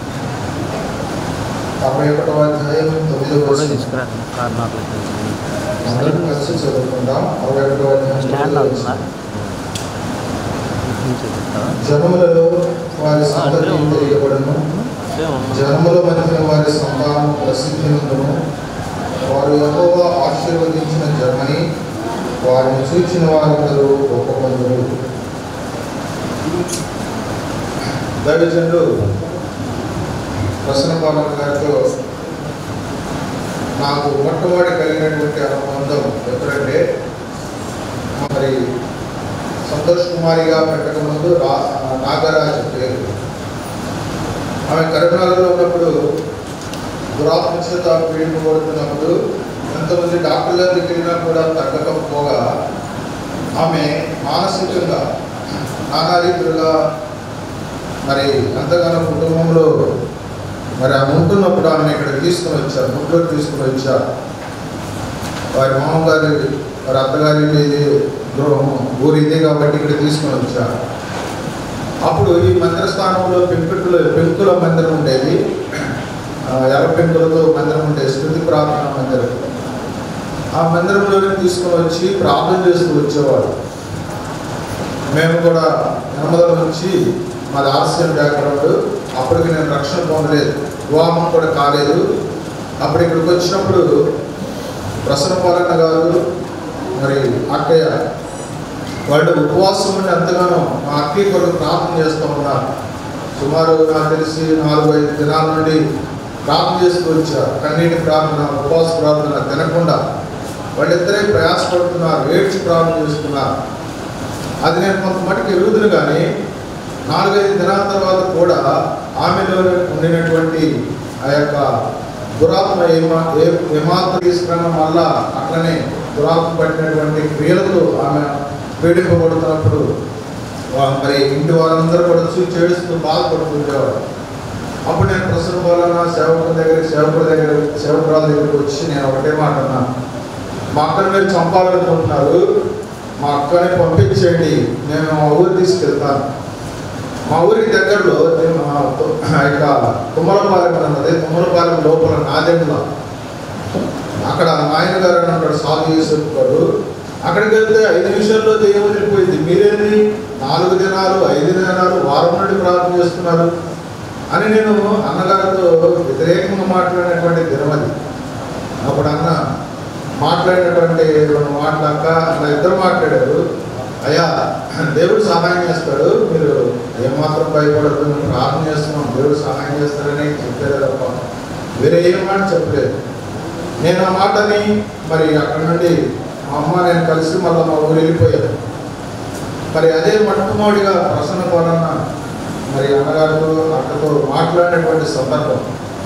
అరవై ఒకటవ అధ్యాయం తొమ్మిదవ ఫోటో వచనం. తీసుకురా కార్నర్లో అందరం కలిసి చదువుకుందాం అరవై ఒకటవ అధ్యాయం స్టాండ్ తొమ్మిదవ అవుతుందా వచనం. నుంచి చెప్తావా జనములలో వారి సంతతి తెలియబడను జనముల మధ్యన వారి సంతానం ప్రసిద్ధి నందును వారు ఎక్కువగా ఆశీర్వదించిన జర్మనీ వారిని చూచిన వారందరూ గొప్ప మందులు దైవజనుడు ప్రసన్న పాలన గారితో నాకు మొట్టమొదటి కలిగినటువంటి అనుబంధం ఎప్పుడంటే మరి సంతోష్ కుమారిగా పెట్టకముందు రా నాగరాజు పేరు ఆమె కరీంనగర్లో ఉన్నప్పుడు దురాత్మ చేత పీడింపబడుతున్నప్పుడు ఎంతమంది డాక్టర్ల దగ్గరికి వెళ్ళినా కూడా తగ్గకపోగా ఆమె మానసికంగా నానా రీతులుగా మరి ఎంతగానో కుటుంబంలో మరి ఆమె ఉంటున్నప్పుడు ఆమెను ఇక్కడ తీసుకుని వచ్చారు ముగ్గురు తీసుకుని వచ్చారు వారి మామగారి వారి అత్తగారి ఇది గృహం ఊరు ఇదే కాబట్టి ఇక్కడ తీసుకుని వచ్చారు అప్పుడు ఈ మందిర స్థానంలో పెంకుల పెంకుల మందిరం ఉండేది ఆ, ఎర్ర పెంకులతో మందిరం ఉండేది స్మృతి ప్రార్థన మందిరం ఆ మందిరంలోకి తీసుకుని వచ్చి ప్రార్థన చేస్తూ వచ్చేవాడు మేము కూడా నిర్మల నుంచి మాది ఆర్సీఎం బ్యాక్గ్రౌండ్ అప్పటికి నేను రక్షణ పొందలేదు వివాహం కూడా కాలేదు అప్పుడు ఇక్కడికి వచ్చినప్పుడు ప్రసన్న పాలన్న గారు మరి అక్కయ్య వాళ్ళు ఉపవాసం ఉండి ఎంతగానో మా అక్కయ్య కొరకు ప్రార్థన చేస్తూ ఉన్నారు సుమారు నాకు తెలిసి నాలుగు ఐదు దినాల నుండి ప్రార్థన చేస్తూ వచ్చారు కన్నీటి ప్రార్థన ఉపవాస ప్రార్థన తినకుండా వాళ్ళిద్దరే ప్రయాసపడుతున్నారు ఏడ్చి ప్రార్థన చేస్తున్నారు అది నేను కొంత మటుకు ఎరుగుదును కానీ నాలుగైదు దినాల తర్వాత కూడా ఆమెలో ఉండినటువంటి ఆ యొక్క దురాత్మ ఏమా ఏ ఏమాత్రం తీసుకురావడం వల్ల అట్లనే దురాత్మ పట్టినటువంటి క్రియలతో ఆమె పీడింపబడుతున్నప్పుడు వా- మరి ఇంటి వారందరూ కూడా చూసి చేస్తూ బాధపడుతుండేవారు అప్పుడు నేను ప్రసన్న వలన సేవకుల దగ్గర సేవకుల దగ్గర సేవకురాల దగ్గరికి వచ్చి నేను ఒకటే మాట అన్నాను మా అక్కని మీరు చంపాలనుకుంటున్నారు మా అక్కని పంపించేయండి నేను మా ఊరు తీసుకెళ్తాను మా ఊరికి దగ్గరలో నేను ఆ తు- ఆ యొక్క తుమ్మలపాలెం అని ఉన్నది తుమ్మలపాలెం లోపల నాదెండ్ల అక్కడ నాయన గారు అని ఉంటాడు సాగు చేసేవాడు అక్కడికి వెళ్తే ఐదు నిమిషాల్లో దెయ్యం వదిలిపోయింది మీరేంది నాలుగు దినాలు ఐదు దినాలు వారం నుండి ప్రార్థన చేస్తున్నారు అని నేను అన్నగారితో వ్యతిరేకంగా మాట్లాడినటువంటి దినం అది అప్పుడు అన్న మాట్లాడినటువంటి రెండు మాటలక్క అలా ఇద్దరు మాట్లాడారు అయ్యా దేవుడు సహాయం చేస్తాడు మీరు ఏమాత్రం భయపడద్దు మేము ప్రార్థన చేస్తున్నాం దేవుడు సహాయం చేస్తాడని చెప్పారు తప్ప వేరే ఏం మాట చెప్పలేదు నేను ఆ మాటని మరి అక్కడ నుండి మా అమ్మ నేను కలిసి మళ్ళీ మా ఊరు వెళ్ళిపోయాను మరి అదే మొట్టమొదటిగా ప్రసన్న పరన్న మరి అన్నగారితో అక్కతో మాట్లాడినటువంటి సందర్భం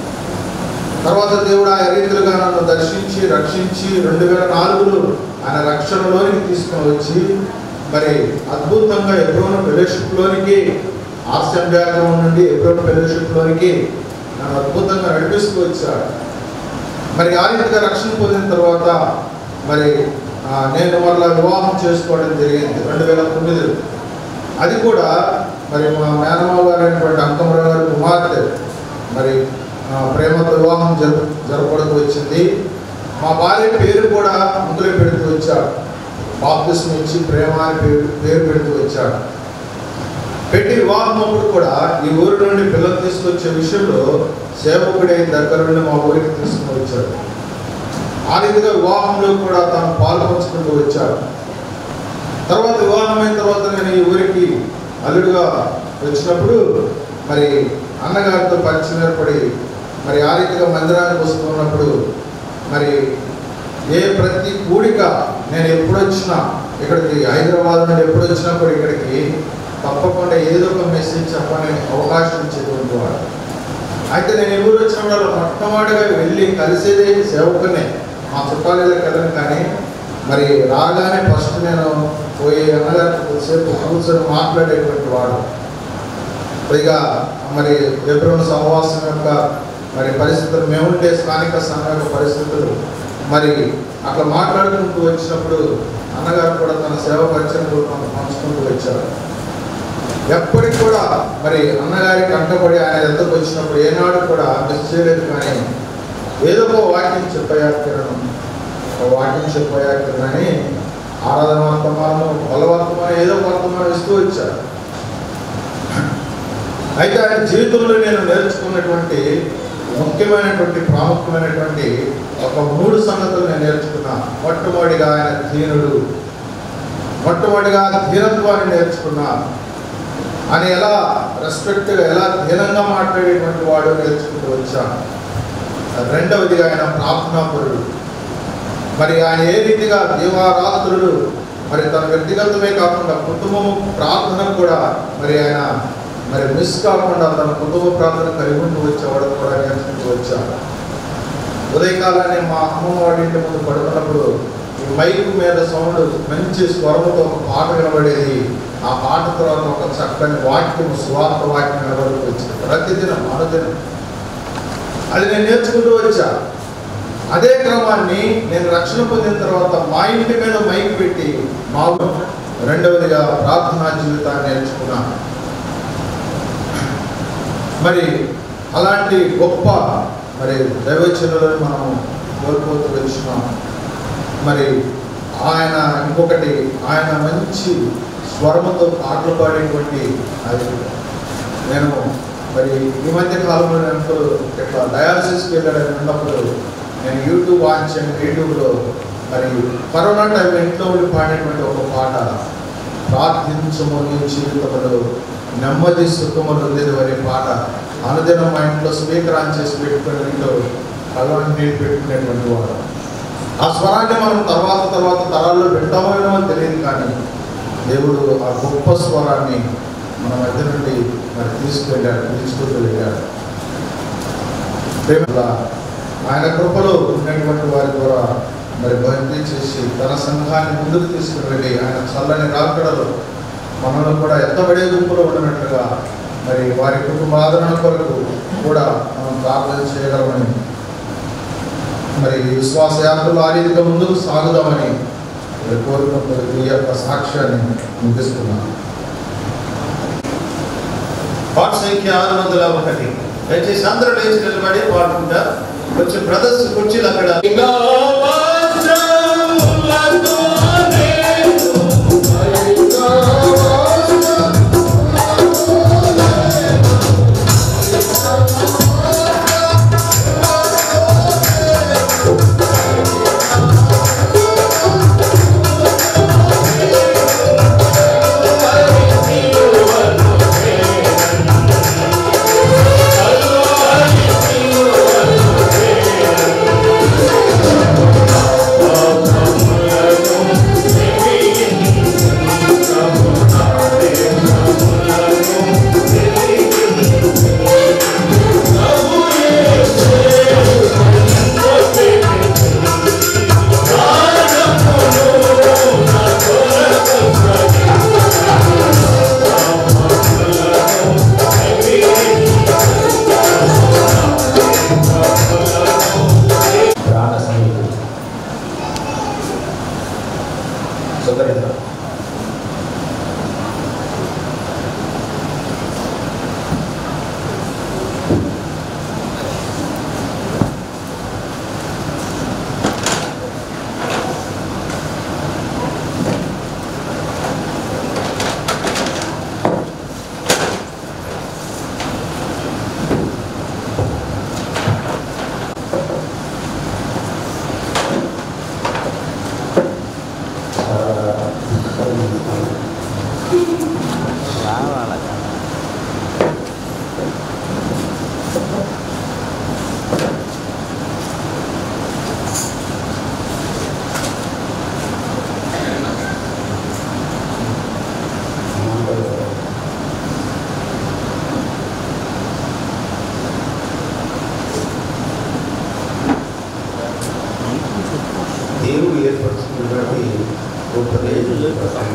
తర్వాత దేవుడు ఆ రీతిలుగా నన్ను దర్శించి రక్షించి రెండు వేల నాలుగులో ఆయన రక్షణలోనికి తీసుకొని వచ్చి మరి అద్భుతంగా ఎబ్రోన్ ఫెలోషిప్లోనికి ఆర్సెం బ్యాక్గ్రౌండ్ నుండి ఎబ్రోన్ ఫెలోషిప్లోనికి నన్ను అద్భుతంగా నడిపిస్తూ వచ్చాడు మరి ఆ రీతిగా రక్షణ పొందిన తర్వాత మరి ఆ, నేను మళ్ళా వివాహం చేసుకోవడం జరిగింది రెండు వేల తొమ్మిదిలో అది కూడా మరి మా మేనమావ గారైనటువంటి అంకమరావు గారి కుమార్తె మరి ఆ, ప్రేమతో వివాహం జరు జరపడానికి వచ్చింది మా భార్య పేరు కూడా అందులో పెడుతూ వచ్చాడు బాప్తిస్మ ఇచ్చి ప్రేమ అని పేరు పేరు పెడుతూ వచ్చాడు పెట్టి వివాహం అప్పుడు కూడా ఈ ఊరి నుండి పిల్లలు తీసుకొచ్చే విషయంలో సేవకుడే దగ్గర నుండి మా ఊరికి తీసుకుని వచ్చాడు ఆ రీతిగా వివాహంలో కూడా తాను పాల్పంచుకుంటూ వచ్చాడు తర్వాత వివాహం అయిన తర్వాత నేను ఈ ఊరికి అల్లుడుగా వచ్చినప్పుడు మరి అన్నగారితో పరిచయం ఏర్పడి మరి ఆ రీతిగా మందిరానికి వస్తున్నప్పుడు మరి ఏ ప్రతి కూడిక నేను ఎప్పుడు వచ్చినా ఇక్కడికి హైదరాబాద్ నుండి ఎప్పుడు వచ్చినా కూడా ఇక్కడికి తప్పకుండా ఏదో ఒక మెసేజ్ చెప్పని అవకాశం ఇచ్చేటువంటి వాడు అయితే నేను ఎవరు వచ్చినప్పుడు మొట్టమొదటిగా వెళ్ళి కలిసేదే సేవకునే మా చుట్టాల దగ్గరికి వెళ్ళను కానీ మరి రాగానే ఫస్ట్ నేను పోయి అన్నగారితో కొద్దిసేపు కూర్చొని మాట్లాడేటువంటి వాడు పైగా మరి ఎబ్రోన్ సహవాసం యొక్క మరి పరిస్థితులు మేముండే స్థానిక సంఘ యొక్క పరిస్థితులు మరి అట్లా మాట్లాడుకుంటూ వచ్చినప్పుడు అన్నగారు కూడా తన సేవ పరిచయం కూడా మనకు పంచుకుంటూ వచ్చారు ఎప్పటికి కూడా మరి అన్నగారి కంటపడి ఆయన ఎంతకు వచ్చినప్పుడు ఏనాడు కూడా మిస్ చేయలేదు కానీ ఏదో ఒక వాక్యం చెప్పారు కిరణం ఒక వాక్యం చెప్పారు కిరణ్ అని ఆరాధన వర్తమానం బల వర్తమానం ఏదో ఒక వర్తమానం ఇస్తూ వచ్చారు అయితే ఆయన జీవితంలో నేను నేర్చుకున్నటువంటి ముఖ్యమైనటువంటి ప్రాముఖ్యమైనటువంటి ఒక మూడు సంగతులు నేను నేర్చుకున్నా మొట్టమొదటిగా ఆయన దీనుడు మొట్టమొదటిగా దీనత్వాన్ని నేర్చుకున్నా అని ఎలా రెస్పెక్ట్గా ఎలా దీనంగా మాట్లాడేటువంటి వాడు నేర్చుకుంటూ వచ్చాను రెండవదిగా ఆయన ప్రార్థనాపరుడు మరి ఆయన ఏ రీతిగా దీవారాత్రుడు మరి తన వ్యక్తిగతమే కాకుండా కుటుంబము ప్రార్థన కూడా మరి ఆయన మరి మిస్ కాకుండా తన కుటుంబ ప్రార్థన కలిగి ఉంటూ వచ్చేవాడు కూడా నేర్చుకుంటూ వచ్చాడు ఉదయకాలాన్ని మా అమ్మమ్మ వాడి ఇంటి ముందు పడుకున్నప్పుడు ఈ మైక్ మీద సౌండ్ మంచి స్వరంతో ఒక పాట వినబడేది ఆ పాట తర్వాత ఒక చక్కని వాక్యం స్వార్థ వాక్యం వినబడుతూ వచ్చింది ప్రతిదినం అనుదినం అది నేను నేర్చుకుంటూ వచ్చా అదే క్రమాన్ని నేను రక్షణ పొందిన తర్వాత మా ఇంటి మీద మైక్ పెట్టి మా ఊ- రెండవదిగా ప్రార్థనా జీవితాన్ని నేర్చుకున్నాను మరి అలాంటి గొప్ప మరి దైవచనులను మనం కోల్పోతూ వచ్చినాం మరి ఆయన ఇంకొకటి ఆయన మంచి స్వరముతో పాటలు పాడేటువంటి అది నేను మరి ఈ మధ్య కాలంలో నేను ఎప్పుడు ఇట్లా డయాలసిస్కి వెళ్ళాడని ఉన్నప్పుడు నేను యూట్యూబ్ ఆన్ చేయండి యూట్యూబ్లో మరి కరోనా టైంలో ఇంట్లో ఉండి పాడేటువంటి ఒక పాట ప్రార్థించము నీ జీవితంలో నెమ్మది సుఖము నొందేది అనే పాట అనుదినం మా ఇంట్లో స్పీకర్ ఆన్ చేసి పెట్టుకుని ఇంట్లో కలవని నీళ్ళు పెట్టుకునేటువంటి వాడు ఆ స్వరాన్ని మనం తర్వాత తర్వాత తరాల్లో వింటామో ఏమో తెలియదు కానీ దేవుడు ఆ గొప్ప స్వరాన్ని మన మధ్య నుండి మరి తీసుకెళ్ళాడు తీసుకుంటూ వెళ్ళాడు ప్రేమలా ఆయన కృపలో ఉన్నటువంటి వారి ద్వారా మరి భక్తి చేసి తన సంఘాన్ని ముందుకు తీసుకుని వెళ్ళి ఆయన చల్లని రాకడలో మనల్ని కూడా ఎత్తబడే గుంపులో ఉన్నట్లుగా మరి వారి కుటుంబ ఆదరణ కొరకు కూడా మనం ప్రార్థన చేయగలమని మరి విశ్వాస యాత్రలు ఆ రీతిగా ముందుకు సాగుదామని మరి కోరుకుంటూ ఈ యొక్క సాక్ష్యాన్ని ముగిస్తున్నాను పాట సంఖ్య ఆరు వందల ఒకటి దయచేసి అందరూ లేచి నిలబడి పాడుకుంటారు కొంచెం బ్రదర్స్ కుర్చీలు అక్కడ ప్రాణ స్నేహితుడు సుందరేంద్ర రావాల దేవుడు ఏర్పరుచుకున్నటువంటి గొప్ప దేవుడు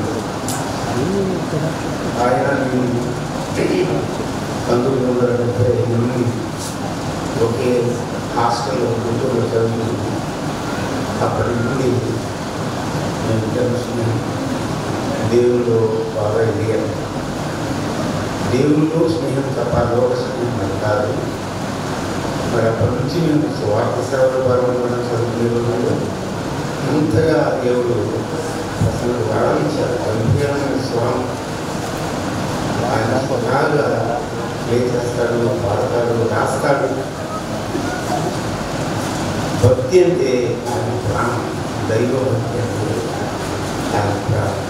ఆయన పంతొమ్మిది వందల డెబ్బై నుండి ఒకే హాస్టల్లో కూర్చొని చదువుతుంది అప్పటి నుండి నేను తెలుసుకుని దేవుళ్ళు బాగా ఎదిగాను దేవుళ్ళు స్నేహం తప్ప లోక స్నేహం అది కాదు మరి అప్పటి నుంచి మేము స్వార్థ సేవల పరంగా చదువుకునే అంతగా దేవుడు అసలు వాడించారు గంభీరమైన స్వామి ఆయన బాగా ప్లే చేస్తాడు పాడతాడు రాస్తాడు భక్తి అంటే ఆయన ప్రాణం దైవ భక్తి అంటే ఆయన ప్రాణం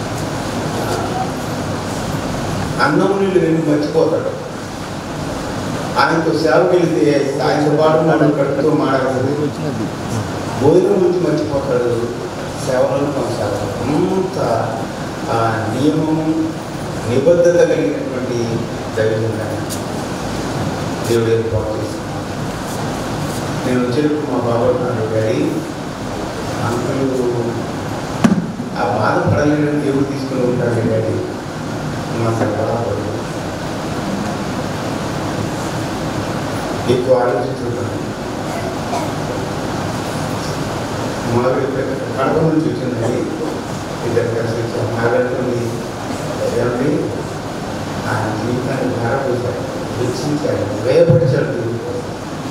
అన్నం నీళ్ళు వెళ్ళి మర్చిపోతాడు ఆయనతో సేవకి వెళ్తే ఆయనతో పాటు మనం కడుపుతో మాట్లాడుతుంది భోజనం గురించి మర్చిపోతాడు సేవలను కొనసాగుతాడు అంత ఆ నియమము నిబద్ధత కలిగినటువంటి దైవం దేవుడు ఏర్పాటు చేశాడు నేను వచ్చేటప్పుడు మా బాబు అన్నాడు డాడీ అంకులు ఆ బాధపడలేని దేవుడు తీసుకుని ఉంటాడు డాడీ మా బాధపడలేదు ఎక్కువ ఆలోచించుకుంటాను మాకు కడప నుంచి వచ్చిందండి ఇద్దరు కలిసి వచ్చాం మాట్లాడుతుంది ఏమండి ఆయన జీవితాన్ని ధారపోసాడు వెచ్చించాడు వేయపరిచాడు దేవుడి కోసం.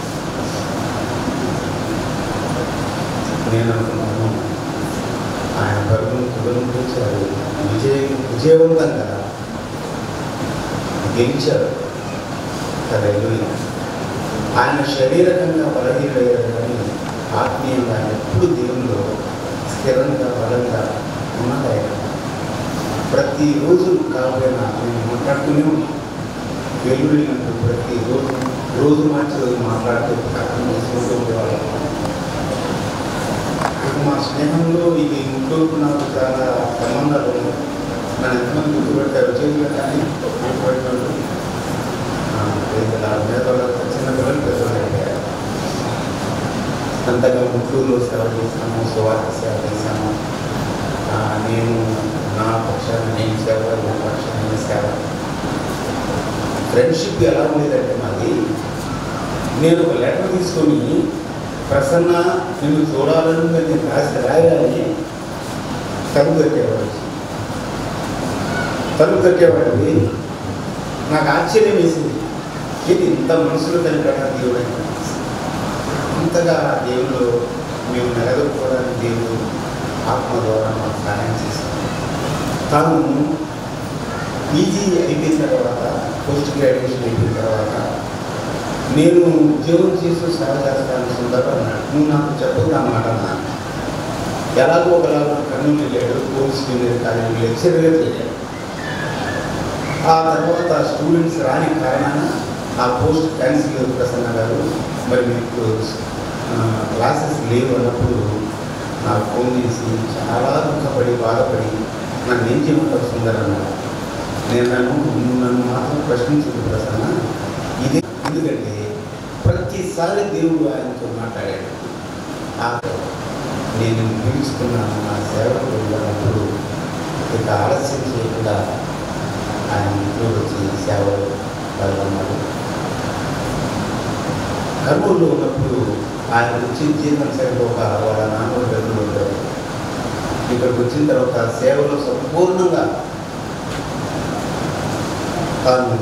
నేను అనుకున్నాను ఆయన పరుగును కుదురుంచారు విజయ విజయవంతంగా గెలిచారు హల్లెలూయా. ఆయన శరీరకంగా బలహీనయ్యారు కానీ ఆత్మీయంగా ఎప్పుడు దేవుల్లో స్థిరంగా బలంగా ఉన్నది ఆయన ప్రతిరోజు కాకపోయినా నేను మాట్లాడుతూనే ఉన్నాను వెలువడినట్టు ప్రతిరోజు రోజు మార్చి రోజు మాట్లాడుతూ అర్థం చేసుకుంటూ ఉండేవాళ్ళం ఇక మా స్నేహంలో ఇది ఇంట్లోకి నాకు చాలా సంబంధాలు ఉన్నాయి నన్ను ఎంతమంది గుర్తుపెట్టారు చేతులు కానీ గుర్తుపెట్టినట్టు మీద చిన్న పిల్లలు పెద్దవాళ్ళు అయిపోయారు అంతగా ముట్టూరులో సేవ చేశాను సువార్త సేవ చేశాను ఆ, నేను నా పక్షాన నేను సేవ నా పక్షాన నేను సేవ ఫ్రెండ్షిప్ ఎలా ఉండేదంటే మాది నేను ఒక లెటర్ తీసుకొని ప్రసన్న నిన్ను చూడాలని నేను రాసి రాయాలని తలుపు కట్టేవాడు తలుపు కట్టేవాడివి నాకు ఆశ్చర్యం వేసింది ఇది ఇంత మనసులో కలిపాడా దేవుడు అని. అంతగా దేవుడు మేము నిలదొక్కుకోవడానికి దేవుడు ఆత్మ ద్వారా మాకు సహాయం చేశాడు తాను పీజీ అయిపోయిన తర్వాత పోస్ట్ గ్రాడ్యుయేషన్ అయిపోయిన తర్వాత నేను ఉద్యోగం చేస్తూ సేవ చేస్తాను సుందర్ అన్నాడు నువ్వు నాకు చెప్పదు అన్నమాట అన్నాను ఎలాగో ఒకలాగా కర్నూలు వెళ్ళాడు పోలీస్ జూనియర్ కాలేజీ లెక్చరర్గా చేశాడు ఆ తర్వాత స్టూడెంట్స్ రాని కారణాన ఆ పోస్ట్ క్యాన్సిల్ ప్రసన్న గారు మరి మీకు క్లాసెస్ లేవు అన్నప్పుడు నాకు ఫోన్ చేసి చాలా దుఃఖపడి బాధపడి నన్ను ఏం చేయమంటారు సుందర్ అన్నాడు నేను నన్ను నువ్వు నన్ను మాత్రం ప్రశ్నించదు ప్రసన్న ఇది ఎందుకంటే ప్రతిసారి దేవుడు ఆయనతో మాట్లాడాడు ఆ నేను పిలుచుకున్నాను నా సేవకు వెళ్ళినప్పుడు ఇక ఆలస్యం చేయకుండా ఆయన ఇంట్లో వచ్చి సేవలు పాల్గొన్నారు కర్నూలులో ఉన్నప్పుడు ఆయన వచ్చి జీతం సరిగ్గా ఒక వాళ్ళ నాన్న గదులు ఉంటారు ఇక్కడికి వచ్చిన తర్వాత సేవలో సంపూర్ణంగా తాను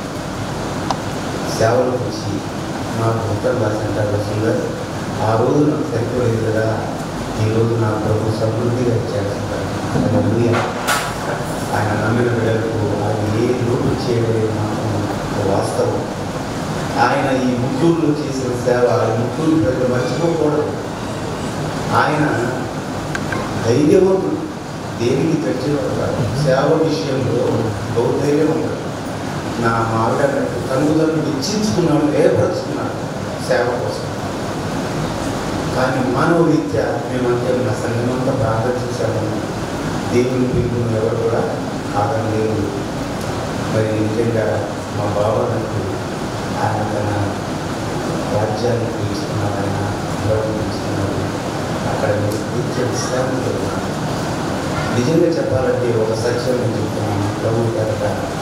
సేవలకు వచ్చి నాకు ఉత్తరం రాసినట్టు సుందర్ ఆ రోజు నాకు సరిపోలేదు కదా ఈరోజు నా ప్రభు సమృద్ధిగా ఇచ్చాడు సుందర్ హల్లెలూయా. ఆయన నమ్మిన బిడ్డలకు ఆయన ఏ లోటు చేయలేదు మాత్రం ఒక వాస్తవం ఆయన ఈ ముట్టూరులో చేసిన సేవ ఈ ముట్టూరు ప్రజలు మర్చిపోకూడదు ఆయన ధైర్యవంతుడు దేనికి తెచ్చేవాడు సేవ విషయంలో బహుధైర్యం ఉంటాడు నా మావిడ తల్లిదండ్రులు ఇచ్చించుకున్నాడు ఏర్పరచుకున్నాడు సేవ కోసం కానీ మానవ రీత్యా మేమంటే నా సంఘమంతా ప్రార్థన చేశాము దేవుని పిలుపుని ఎవరు కూడా కాదని లేదు మరి నిజంగా మా బావ నాకు ఆయన తన రాజ్యాన్ని పిలుచుకున్నాడు ఆయన గౌరవం పిలుచుకున్నాడు అక్కడ మీరు నిత్య విశ్రాంతి ఉన్నాడు నిజంగా చెప్పాలంటే ఒక సత్యం నేను చెప్తున్నాను ప్రభు కనుక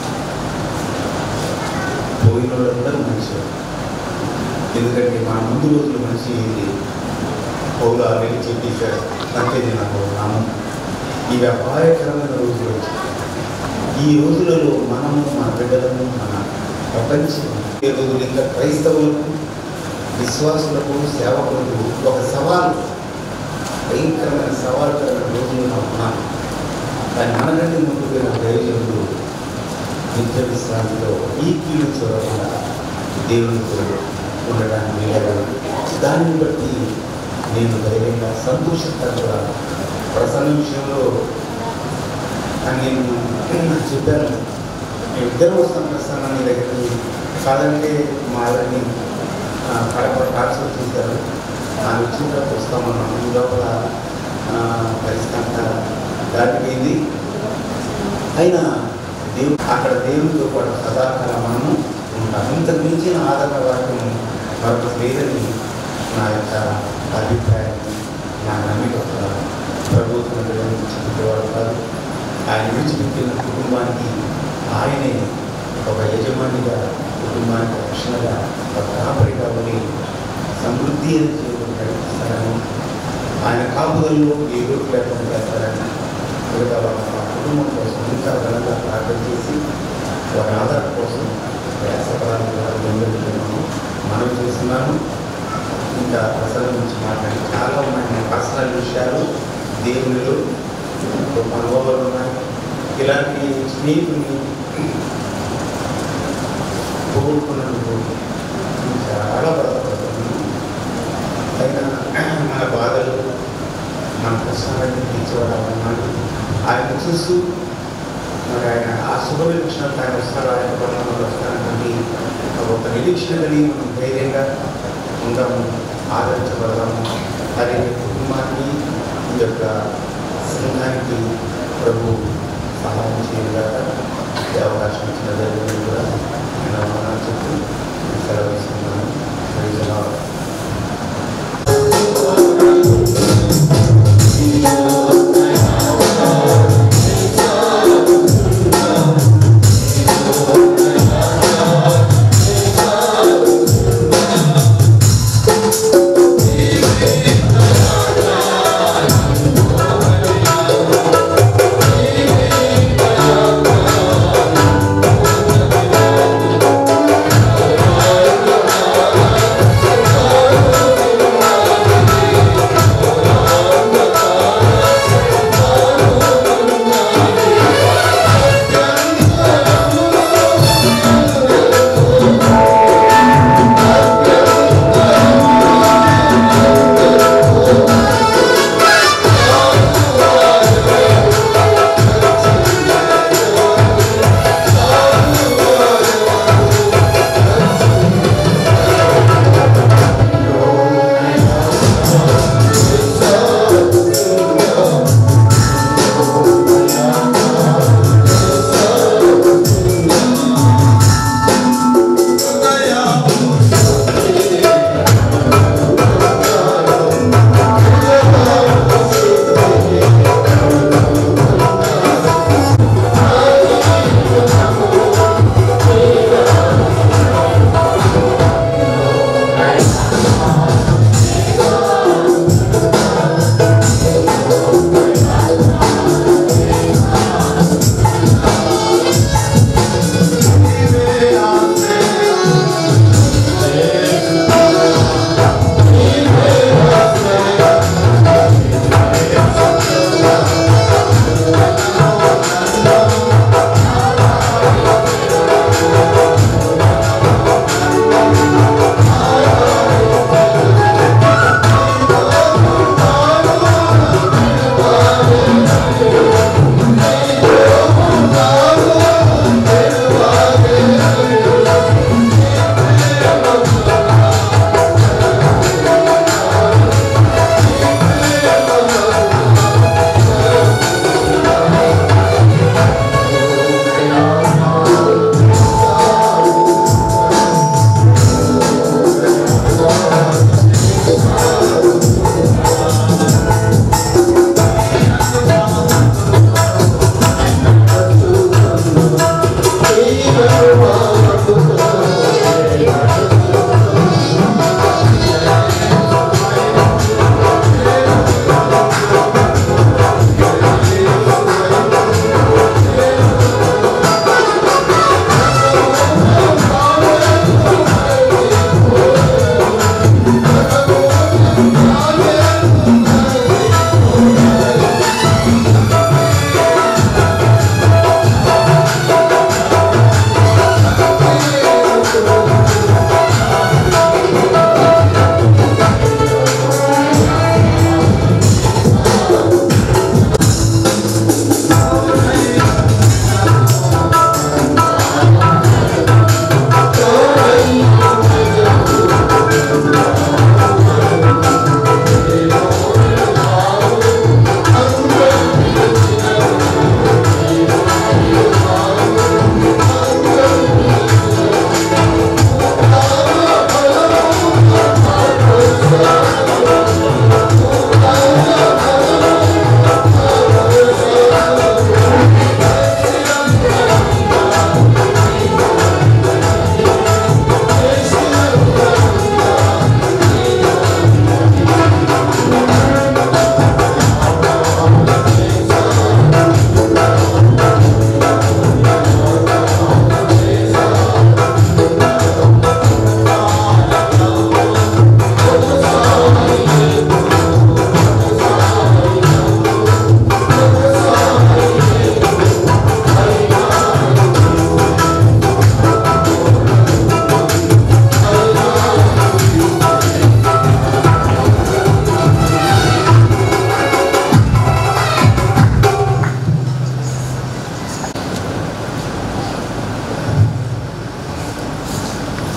పోయిన వాళ్ళందరూ మనిషి ఎందుకంటే మా ముందు రోజులు మనిషి ఇది పౌలు ఆల్రెడీ చెప్పేశాడు అంతే నేను నాకు నామం ఇవి అపాయకరమైన రోజులు వచ్చాయి. ఈ రోజులలో మనము మన బిడ్డలను మన ప్రపంచం ఈ రోజులు ఇంకా క్రైస్తవులకు విశ్వాసులకు సేవకులకు ఒక సవాలు భయంకరమైన సవాలుకరమైన రోజులు నాకు ఉన్నాను కానీ మనకంటే ముందు పోయిన ప్రయోజనులు నిత్య విశ్రాంతిలో ఈ కీడు చూడకుండా దేవునితో ఉండడానికి వీలగా దాన్ని బట్టి నేను ధైర్యంగా సంతోషిస్తాను కూడా ప్రసన్న విషయంలో అని నేను చెప్పాను మేము ఇద్దరు వస్తాం ప్రసన్న నీ దగ్గరికి కాదంటే మా ఆవిడని ఆ, కడప ట్రాన్స్ఫర్ చేశారు ఆమె వచ్చిన తర్వాత వస్తామన్నాను ఈ లోపల ఆ, పరిస్థితి అంతా దాటిపోయింది అయినా దేవుడు అక్కడ దేవుడితో పాటు సదాకాలం మనము ఉంటాం ఇంతకు మించిన ఆదరణ వాక్యం మరొక లేదని నా యొక్క అభిప్రాయం నా నమ్మిక కూడా ప్రభుత్వం చెప్పేవాడు కాదు ఆయన విడిచిపెట్టిన కుటుంబానికి ఆయనే ఒక యజమానిగా కుటుంబానికి రక్షణగా ఒక కాపరిగా ఉండి సమృద్ధి అని చేయడం ప్రయత్నిస్తారని ఆయన కాపుదల్లో ఏ లోటు లేకుండా చేస్తారని మిగతా వాళ్ళ ఆ కుటుంబం కోసం ఇంకా బలంగా ప్రార్థన చేసి వారి ఆధార కోసం ప్రయాసపడాలని ముందుకు మనం చేస్తున్నాను ఇంకా ప్రసన్న నుంచి మాట్లాడి చాలా ఉన్నాయి మన పర్సనల్ విషయాలు దేవునిలో గొప్ప అనుభవాలు ఉన్నాయి ఇలాంటి స్నేహితుని పోగొట్టుకున్నందుకు చాలా బాధపడుతున్నాను అయినా మన బాధలు మన కష్టాలన్నీ తీర్చేవాడు ఆయన చూస్తూ మరి ఆయన ఆ శుభ నిరీక్షణకు ఆయన వస్తారు ఆయన పనులు వస్తారని ఒక నిరీక్షణ కలిగి మనం ధైర్యంగా ఉందాము ఆదరించబడదాము అది కుటుంబాన్ని ఈ యొక్క సంఘానికి ప్రభు సహాయం చేయగలగా ఈ అవకాశం ఇచ్చిన దగ్గర కూడా నేను వందనాలు చెప్తూ సెలవు ఇస్తున్నాను Praise the Lord. Thank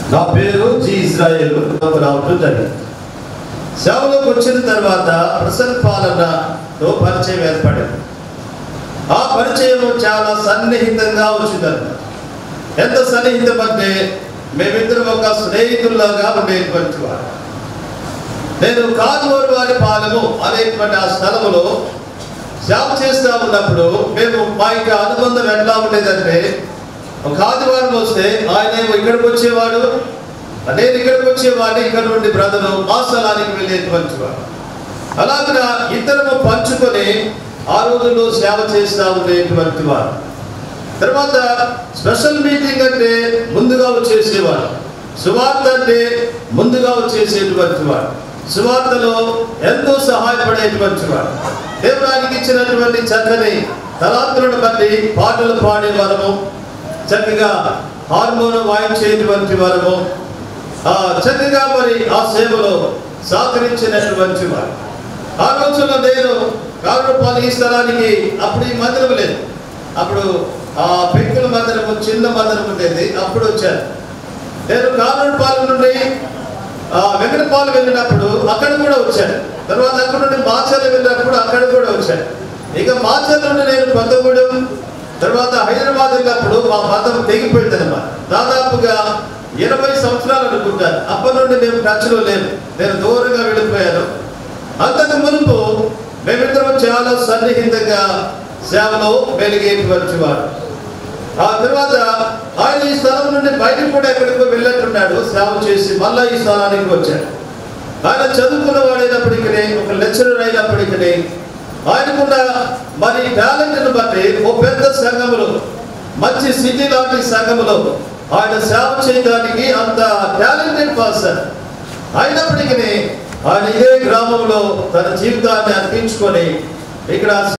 నా పేరు జి ఇజ్రాయేల్ రావటం జరిగింది సేవలోకి వచ్చిన తర్వాత ప్రసన్న పాలనతో పరిచయం ఏర్పడింది ఆ పరిచయం చాలా సన్నిహితంగా వచ్చిందన్నమాట ఎంత సన్నిహితం అంటే మేమిద్దరం ఒక స్నేహితుల్లాగా ఉండేటువంటి వారు నేను కారుమూరు వారి పాలెము అనేటువంటి ఆ స్థలములో సేవ చేస్తూ ఉన్నప్పుడు మేము మా యొక్క అనుబంధం ఎట్లా ఉండేదంటే ఒక ఆదివారం వస్తే ఆయన ఏమో ఇక్కడికి వచ్చేవాడు నేను ఇక్కడికి వచ్చేవాడిని ఇక్కడ నుండి బ్రదరు మా స్థలానికి వెళ్ళేటువంటి వాడు అలాగా ఇద్దరము పంచుకొని ఆ రోజుల్లో సేవ చేస్తూ ఉండేటువంటి వారు తర్వాత స్పెషల్ మీటింగ్ అంటే ముందుగా వచ్చేసేవాడు సువార్త అంటే ముందుగా వచ్చేసేటువంటి వాడు సువార్తలో ఎంతో సహాయపడేటువంటి వాడు దేవుడానికి ఇచ్చినటువంటి చక్కని తలాంతులను బట్టి పాటలు పాడేవారము చక్కగా హార్మోన్ వాయించేటువంటి వారము ఆ చక్కగా మరి ఆ సేవలో సహకరించినటువంటి వారు ఆ రోజుల్లో నేను కారుపాలు ఈ స్థలానికి అప్పుడు ఈ మందిరం లేదు అప్పుడు ఆ పెంకుల మందిరము చిన్న మందిరం ఉండేది అప్పుడు వచ్చాను నేను కారుపాలెం నుండి ఆ వెంకటపాలెం వెళ్ళినప్పుడు అక్కడ కూడా వచ్చాను తర్వాత అక్కడ నుండి మాచర్ల వెళ్ళినప్పుడు అక్కడ కూడా వచ్చాను ఇక మాచర్ల నుండి నేను కొత్తగూడెం తర్వాత హైదరాబాద్ వెళ్ళినప్పుడు మా మతం తెగిపోయింది అనమాట దాదాపుగా ఇరవై సంవత్సరాలు అనుకుంటాను అప్పటి నుండి మేము టచ్లో లేము నేను దూరంగా వెళ్ళిపోయాను అంతకు మునుపు మేమిద్దరం చాలా సన్నిహితంగా సేవలో వెలిగేటువంటి వారు ఆ తర్వాత ఆయన ఈ స్థలం నుండి బయటకు కూడా ఎక్కడికో వెళ్ళట్టున్నాడు సేవ చేసి మళ్ళా ఈ స్థలానికి వచ్చాడు ఆయన చదువుకున్న వాడైనప్పటికీ ఒక లెక్చరర్ అయినప్పటికీ ఆయనకున్న మరి టాలెంట్ను బట్టి ఓ పెద్ద సంఘములో మంచి సిటీ లాంటి సంఘములో ఆయన సేవ చేయడానికి అంత టాలెంటెడ్ పర్సన్ అయినప్పటికీ ఆయన ఇదే గ్రామంలో తన జీవితాన్ని అర్పించుకొని ఇక్కడ